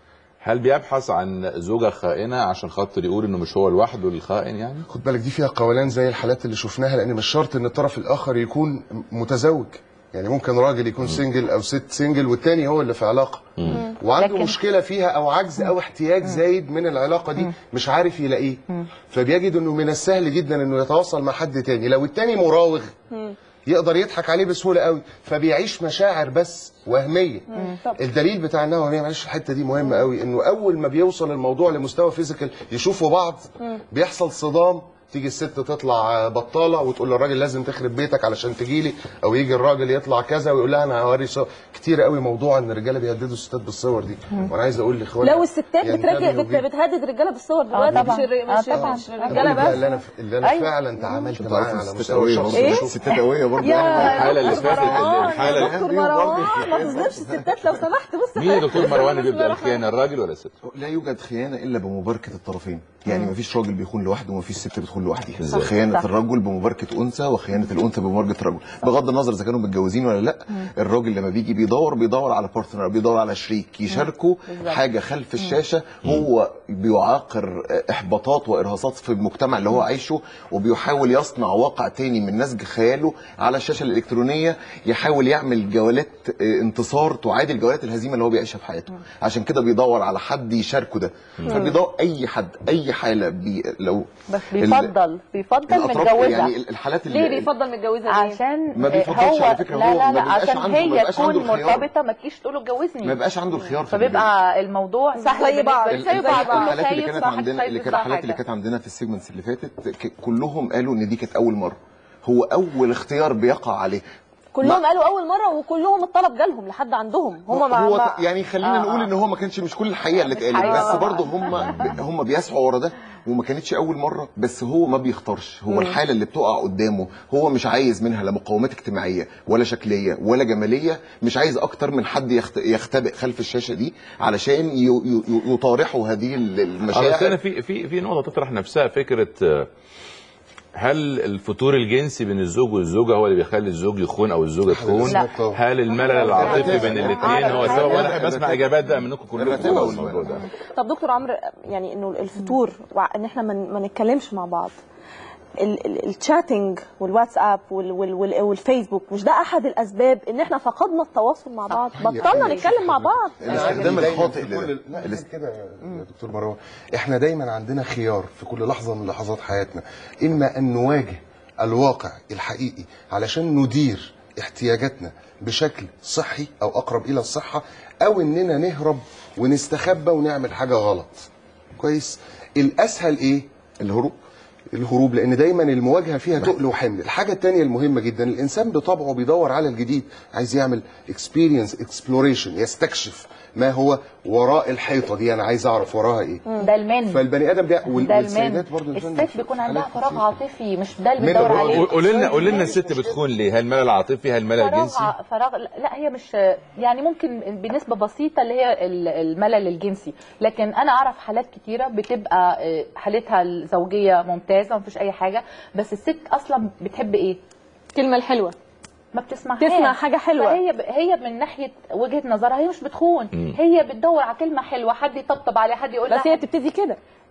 هل بيبحث عن زوجة خائنة عشان خاطر يقول انه مش هو لوحده الخائن يعني؟ خد بالك دي فيها قولان زي الحالات اللي شفناها لان مش شرط ان الطرف الاخر يكون متزوج يعني ممكن راجل يكون سنجل او ست سنجل والتاني هو اللي في علاقه وعنده لكن- مشكله فيها او عجز او احتياج زايد من العلاقه دي مش عارف يلاقيه فبيجد انه من السهل جدا انه يتواصل مع حد تاني لو التاني مراوغ يقدر يضحك عليه بسهوله قوي فبيعيش مشاعر بس وهميه الدليل بتاع انها وهميه معلش الحته دي مهمه قوي انه اول ما بيوصل الموضوع لمستوى فيزيكال يشوفوا بعض بيحصل صدام تيجي الست تطلع بطاله وتقول للراجل لازم تخرب بيتك علشان تجيلي او يجي الراجل يطلع كذا ويقول لها انا هوري صور كتير قوي موضوع ان الرجاله بيهددوا الستات بالصور دي وانا عايز اقول لاخواني لو الستات ينتبهوا بتراجع بت- جداً. بتهدد رجاله بالصور دلوقتي طبعاً. مش الر- آه مش طبعاً. مش آه الرجاله بقول بقى بس اللي انا اللي انا أيوة. فعلا تعاملت انتوا معاه عارفين على الستات مستوى قويه شخصي برضه بشوف الستات قويه برضه يا الحالة اللي دكتور فاتت مروان، الحالة يا اللي دكتور فاتت برضه مروان ما تظلمش الستات لو سمحت بص مين يا دكتور مروان اللي بيبدا الخيانة الراجل ولا الست؟ لا يوجد خيانه الا بمباركه الطرفين يعني ما فيش راجل بيخون لوحده وما فيش ست بتخون لوحدها إزاي؟ خيانه صح. الرجل بمباركه انثى وخيانه الانثى بمباركه الرجل بغض النظر اذا كانوا متجوزين ولا لا الراجل لما بيجي بيدور بيدور على بارتنر بيدور على شريك يشاركه حاجه خلف الشاشه هو بيعاقر احباطات وارهاصات في المجتمع اللي هو عايشه وبيحاول يصنع واقع تاني من نسج خياله على الشاشه الالكترونيه يحاول يعمل جولات آه، انتصار تعادل جولات الهزيمه اللي هو بيعيشها في حياته عشان كده بيدور على حد يشاركه ده فبيدور اي حد اي حاله بي لو بس ال- بيفضل بيفضل الأطراف- متجوزها يعني الحالات اللي ليه بيفضل متجوزها ليه؟ عشان ما بيفضلش هو على فكرة، لا هو لا ما لا بيبقاش عشان عنده- ما هي بيبقاش تكون عنده الخيار. مرتبطه ما تجيش تقول له اتجوزني ما بيبقاش عنده الخيار في البداية. فبيبقى الموضوع سهل زي بعض. بالنسبة- زي ال- بعض كله الحالات اللي خايف كانت صاحب عندنا خايف اللي كانت يطلع الحالات اللي حاجة. كانت عندنا في السيجمنتس اللي فاتت ك- كلهم قالوا ان دي كانت اول مره هو اول اختيار بيقع عليه كلهم قالوا اول مره وكلهم الطلب جالهم لحد عندهم هم ما هو ما- يعني خلينا آه. نقول ان هو ما كانش مش كل الحقيقه اللي اتقالت حقيقة بس طبعاً. برضه هم هم بيسعوا ورا ده وما كانتش اول مره بس هو ما بيختارش هو الحاله اللي بتقع قدامه هو مش عايز منها لا مقومات اجتماعيه ولا شكليه ولا جماليه مش عايز اكتر من حد يخت- يختبئ خلف الشاشه دي علشان ي- ي- ي- يطارحوا هذه ال- بس انا المشاعر في في في نقطه تطرح نفسها فكره آه، هل الفتور الجنسي بين الزوج والزوجه هو اللي بيخلي الزوج يخون او الزوجه تخون؟ لا. هل الملل العاطفي بين الاثنين هو السبب؟ وانا الرتابة. بحب اسمع اجابات بقى منكم كلكم الرتابة في والملل. الموضوع ده طب دكتور عمرو يعني انه الفتور وان احنا ما ما نتكلمش مع بعض ال- ال- الشاتنج والواتساب وال- وال- وال- والفيسبوك مش ده احد الاسباب ان احنا فقدنا التواصل مع بعض بطلنا نتكلم مع بعض الاستخدام دايماً الخاطئ في كل- لده لا غير كده يا دكتور مروان احنا دايما عندنا خيار في كل لحظه من لحظات حياتنا اما ان نواجه الواقع الحقيقي علشان ندير احتياجاتنا بشكل صحي او اقرب الى الصحه او اننا نهرب ونستخبى ونعمل حاجه غلط كويس الاسهل ايه الهروب الهروب لان دايما المواجهه فيها تقل وحمل الحاجه الثانيه المهمه جدا الانسان بطبعه بيدور على الجديد عايز يعمل اكسبيرينس اكسبلوريشن يستكشف ما هو وراء الحيطه دي انا عايز اعرف وراها ايه ده المان فالبني ادم ده وال- ده والسيدات المان برضه يا فندم الست بيكون عندها حالات فراغ كتير. عاطفي مش ده اللي من بتدور الراجل. عليه قول لنا قول لنا الست بتخون ليه؟ هل الملل العاطفي؟ هل الملل فراغ الجنسي؟ ع- فراغ لا هي مش يعني ممكن بنسبه بسيطه اللي هي ال- الملل الجنسي لكن انا اعرف حالات كتيره بتبقى آه، حالتها الزوجيه ممتازه ومفيش اي حاجه بس الست اصلا بتحب ايه الكلمه الحلوه ما بتسمعهاش تسمع حاجة حلوة. فهي ب... هي من ناحيه وجهه نظرها هي مش بتخون مم. هي بتدور على كلمه حلوه حد يطبطب عليها حد يقول بس هي لها بتبتدي كده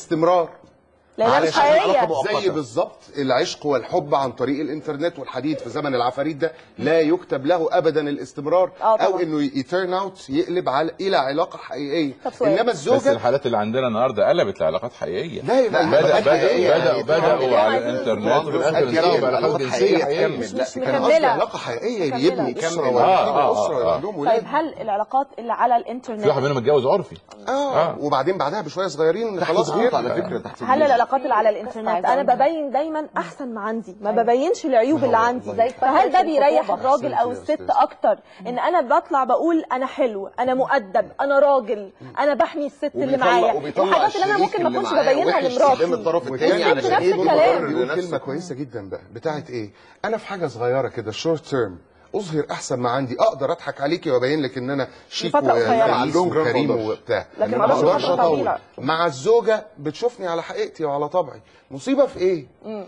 استمرار لانها مش علشان حقيقيه علاقة مؤقتة. زي بالظبط العشق والحب عن طريق الانترنت والحديد في زمن العفاريت ده لا يكتب له ابدا الاستمرار آه طبعاً. او انه يترن اوت يقلب على الى علاقه حقيقيه طب سؤال. انما بس الزوجه الحالات اللي عندنا النهارده قلبت لعلاقات حقيقيه لا يبقى بدا علاقات بدا حقيقية. بداوا بداوا على الانترنت وفي الاخر انتهوا بعلاقات جنسيه حقيقيه مش مش كان قصدي مكملة. علاقه حقيقيه مكملة. يبني اسره آه، ويبقى آه، اسره آه. ويبقى عندهم ولاد طيب هل العلاقات اللي على الانترنت في واحد منهم متجوز عرفي اه وبعدين بعدها بشويه صغيرين تحت خلاص ضغوط غير على فكره تحت هل ضغوط. العلاقات اللي على الانترنت انا ببين دايما احسن ما عندي ما ببينش العيوب اللي عندي زي فهل ده بيريح الخطوبة. الراجل او الست اكتر ان انا بطلع بقول انا حلو انا مؤدب انا راجل انا بحمي الست اللي وبيطلع- معايا وبيطلع الحاجات اللي انا الشريك ممكن ما اللي اكونش معاه ببينها وحش قدام لمراتي الطرف التاني والست علشان نفس يقول الكلام بيقول لنفسه. كلمه كويسه جدا بقى بتاعت ايه انا في حاجه صغيره كده شورت تيرم اظهر احسن ما عندي اقدر اضحك عليكي وابين لك ان انا شيك لفترة قصيرة. وكويس وكريم وبتاع لكن ما ما أقدرش اقدرش فترة اطول طويلة. مع الزوجه بتشوفني على حقيقتي وعلى طبعي مصيبه في ايه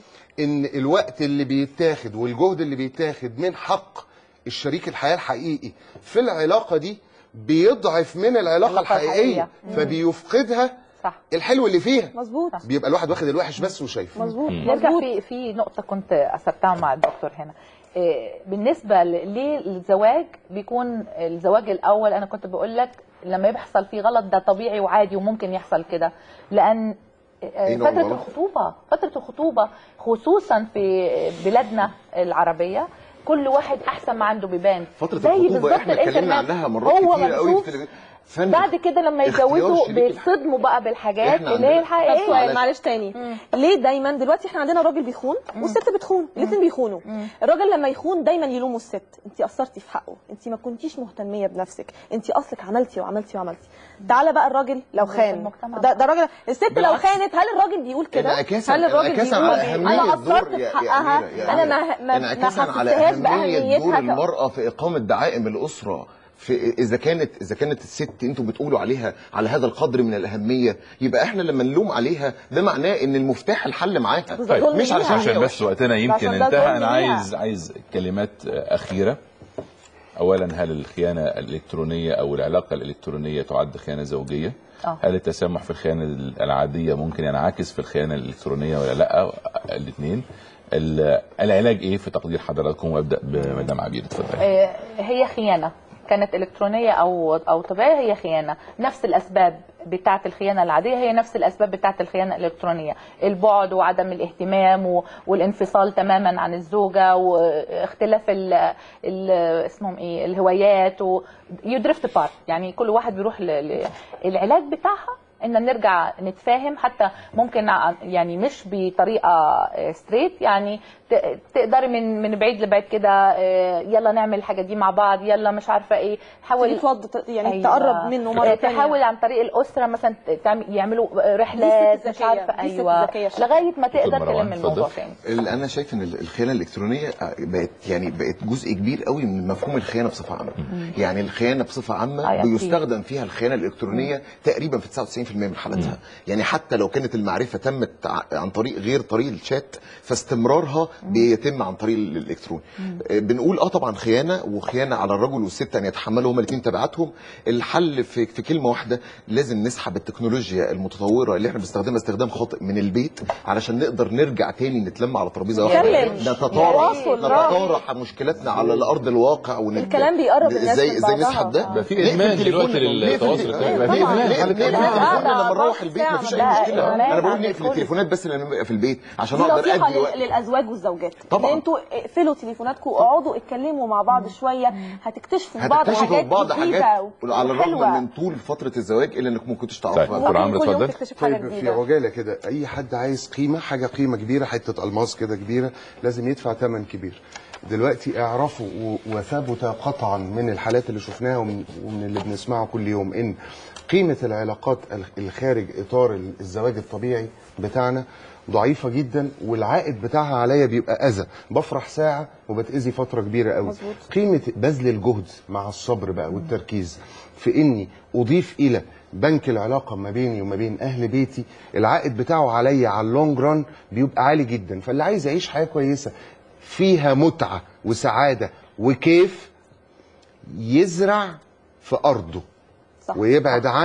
ان الوقت اللي بيتاخد والجهد اللي بيتاخد من حق الشريك الحياه الحقيقي في العلاقه دي بيضعف من العلاقه العلاقة الحقيقيه الحقيقية. فبيفقدها صح الحلو اللي فيها مظبوط بيبقى الواحد واخد الوحش بس وشايفه مظبوط نرجع مظبوط في في نقطة كنت أثرتها مع الدكتور هنا إيه، بالنسبة ل- للزواج بيكون الزواج الأول أنا كنت بقول لك لما بيحصل فيه غلط ده طبيعي وعادي وممكن يحصل كده لأن إيه، أي نوع من فترة الغلط؟ الخطوبة فترة الخطوبة خصوصا في بلادنا العربية كل واحد أحسن ما عنده بيبان فترة زي الخطوبة بالظبط احنا اتكلمنا الإنترنت. عنها مرات هو كتيرة قوي مكشوف في التلفزيون. فن بعد كده لما اختيار يتجوزوا شريك بيتصدموا بقى بالحاجات إحنا اللي هي عندنا- طب الحقيقية سؤال معلش تاني ليه دايما دلوقتي احنا عندنا راجل بيخون والست بتخون الاثنين بيخونوا الراجل لما يخون دايما يلوموا الست انت قصرتي في حقه انت ما كنتيش مهتميه بنفسك انت اصلك عملتي وعملتي وعملتي تعالى بقى الراجل لو خان المجتمع ده, ده راجل الست لو بالعكس. خانت هل الراجل بيقول كده انعكاسا- هل الراجل انعكاسا بيقول على انا أهمية قصرت دور في يا- يا حقها أميرة، يا انا أميرة. ما ما, ما انعكاسا على حسستهاش أهمية دور باهميتها ك- المرأة في إقامة دعائم الأسرة في إذا كانت إذا كانت الست أنتوا بتقولوا عليها على هذا القدر من الأهمية يبقى إحنا لما نلوم عليها ده معناه إن المفتاح الحل معاها طيب مش علشان عشان هي بس وقتنا يمكن عشان ده انتهى ظلم انا ليها. عايز عايز كلمات اخيره اولا هل الخيانه الالكترونيه او العلاقه الالكترونيه تعد خيانه زوجيه آه. هل التسامح في الخيانه العاديه ممكن ينعكس في الخيانه الالكترونيه ولا لا الاثنين العلاج ايه في تقدير حضراتكم وابدا بمدام عبير اتفضلي آه، هي خيانه كانت الكترونيه او او طبيعيه هي خيانه نفس الاسباب بتاعه الخيانه العاديه هي نفس الاسباب بتاعه الخيانه الالكترونيه البعد وعدم الاهتمام و- والانفصال تماما عن الزوجه واختلاف ال ال اسمهم ايه الهوايات و يدرفت بارت يعني كل واحد بيروح ل... ل... العلاج بتاعها ان نرجع نتفاهم حتى ممكن ع- يعني مش بطريقه ستريت يعني ت- تقدري من من بعيد لبعيد كده آه، يلا نعمل الحاجه دي مع بعض يلا مش عارفه ايه تيجي توض- يعني تقرب منه مرة آه، تانية. تحاول عن طريق الاسره مثلا تعمل يعملوا رحلات دي ست مش ذكية، عارفه دي ست ايوه ذكية شكل. لغايه ما تقدر دكتور مروان، تلم الموضوع اتفضل. تاني ال- انا شايف ان ال- الخيانه الالكترونيه بقت يعني بقت جزء كبير قوي من مفهوم الخيانه بصفه عامه يعني الخيانه بصفه عامه آه، أكيد. بيستخدم فيها الخيانه الالكترونيه تقريبا في 99% من حالاتها يعني حتى لو كانت المعرفه تمت ع- عن طريق غير طريق الشات فاستمرارها بيتم عن طريق ال- الالكتروني آه، بنقول اه طبعا خيانه وخيانه على الرجل والست ان يتحملوا هما الاثنين تبعاتهم الحل في في كلمه واحده لازم نسحب التكنولوجيا المتطوره اللي احنا بنستخدمها استخدام خاطئ من البيت علشان نقدر نرجع تاني نتلم على ترابيزه واحده نتكلم. نتطارح تواصل نتطارح مشكلتنا على الارض الواقع ونت... الكلام بيقرب الناس ازاي من ازاي بعضها. نسحب ده بقى في نقفل ادمان تليفوننا، دلوقتي للتواصل نقفل- الاجتماعي بقى في طبعاً. ادمان نقفل حالة نقفل إدمان. تليفوننا لما نروح البيت مفيش اي لا، مشكله إدمان انا بقول عن نقفل الكل. التليفونات بس لما نبقى في البيت عشان دي اقدر نصيحه ادي وقت لل- للازواج والزوجات طبعاً. ان انتوا اقفلوا تليفوناتكم واقعدوا اتكلموا مع بعض شويه هتكتشفوا في بعض هتكتشفوا حاجات بعض جديده حاجات و- على الرغم وحلوة. من طول فتره الزواج الا انك ما كنتش طيب، تعرفها دكتور عمرو كل يوم اتفضل تكتشف حاجه طيب في جديده عجاله كده اي حد عايز قيمه حاجه قيمه كبيره حته الماس كده كبيره لازم يدفع ثمن كبير دلوقتي اعرفوا و- وثبت قطعا من الحالات اللي شفناها ومن, ومن اللي بنسمعه كل يوم ان قيمه العلاقات ال- الخارج اطار ال- الزواج الطبيعي بتاعنا ضعيفه جدا والعائد بتاعها عليا بيبقى اذى بفرح ساعه وبتاذي فتره كبيره قوي مظبوط. قيمه بذل الجهد مع الصبر بقى والتركيز في اني اضيف الى بنك العلاقه ما بيني وما بين اهل بيتي العائد بتاعه عليا على اللونج ران بيبقى عالي جدا فاللي عايز يعيش حياه كويسه فيها متعه وسعاده وكيف يزرع في ارضه صح. ويبعد عن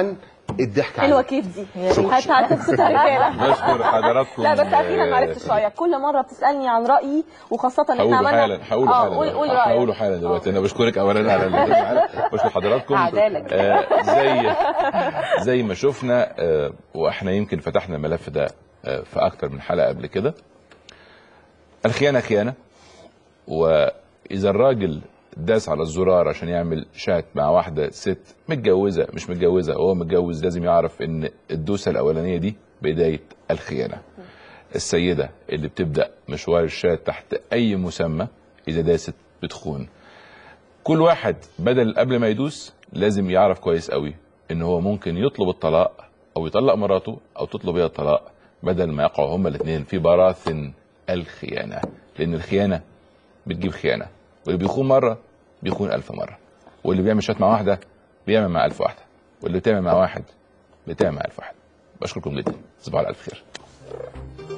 الضحك حلوه عليه كيف دي هات هتبسطها رجاله بشكر حضراتكم لا بس اخيرا ما آه، عرفتش رايك كل مره بتسالني عن رايي وخاصه ان احنا هقوله عملنا حالا هقوله اه حالا قول قول دلوقتي. هقوله رايك حالا دلوقتي انا بشكرك اولا على اللي معانا بشكر حضراتكم عدالك. آه زي زي ما شفنا آه واحنا يمكن فتحنا الملف ده آه في اكتر من حلقه قبل كده الخيانه خيانه واذا الراجل داس على الزرار عشان يعمل شات مع واحده ست متجوزه مش متجوزه هو متجوز لازم يعرف ان الدوسه الاولانيه دي بدايه الخيانه السيده اللي بتبدا مشوار الشات تحت اي مسمى اذا داست بتخون كل واحد بدل قبل ما يدوس لازم يعرف كويس قوي ان هو ممكن يطلب الطلاق او يطلق مراته او تطلب هي الطلاق بدل ما يقعوا هما الاثنين في براثن الخيانه لان الخيانه بتجيب خيانه واللي بيخون مره بيخون ألف مره واللي بيعمل شات مع واحده بيعمل مع ألف واحده واللي بتعمل مع واحد بتعمل مع ألف واحد بشكركم جدا تصبحوا على الف خير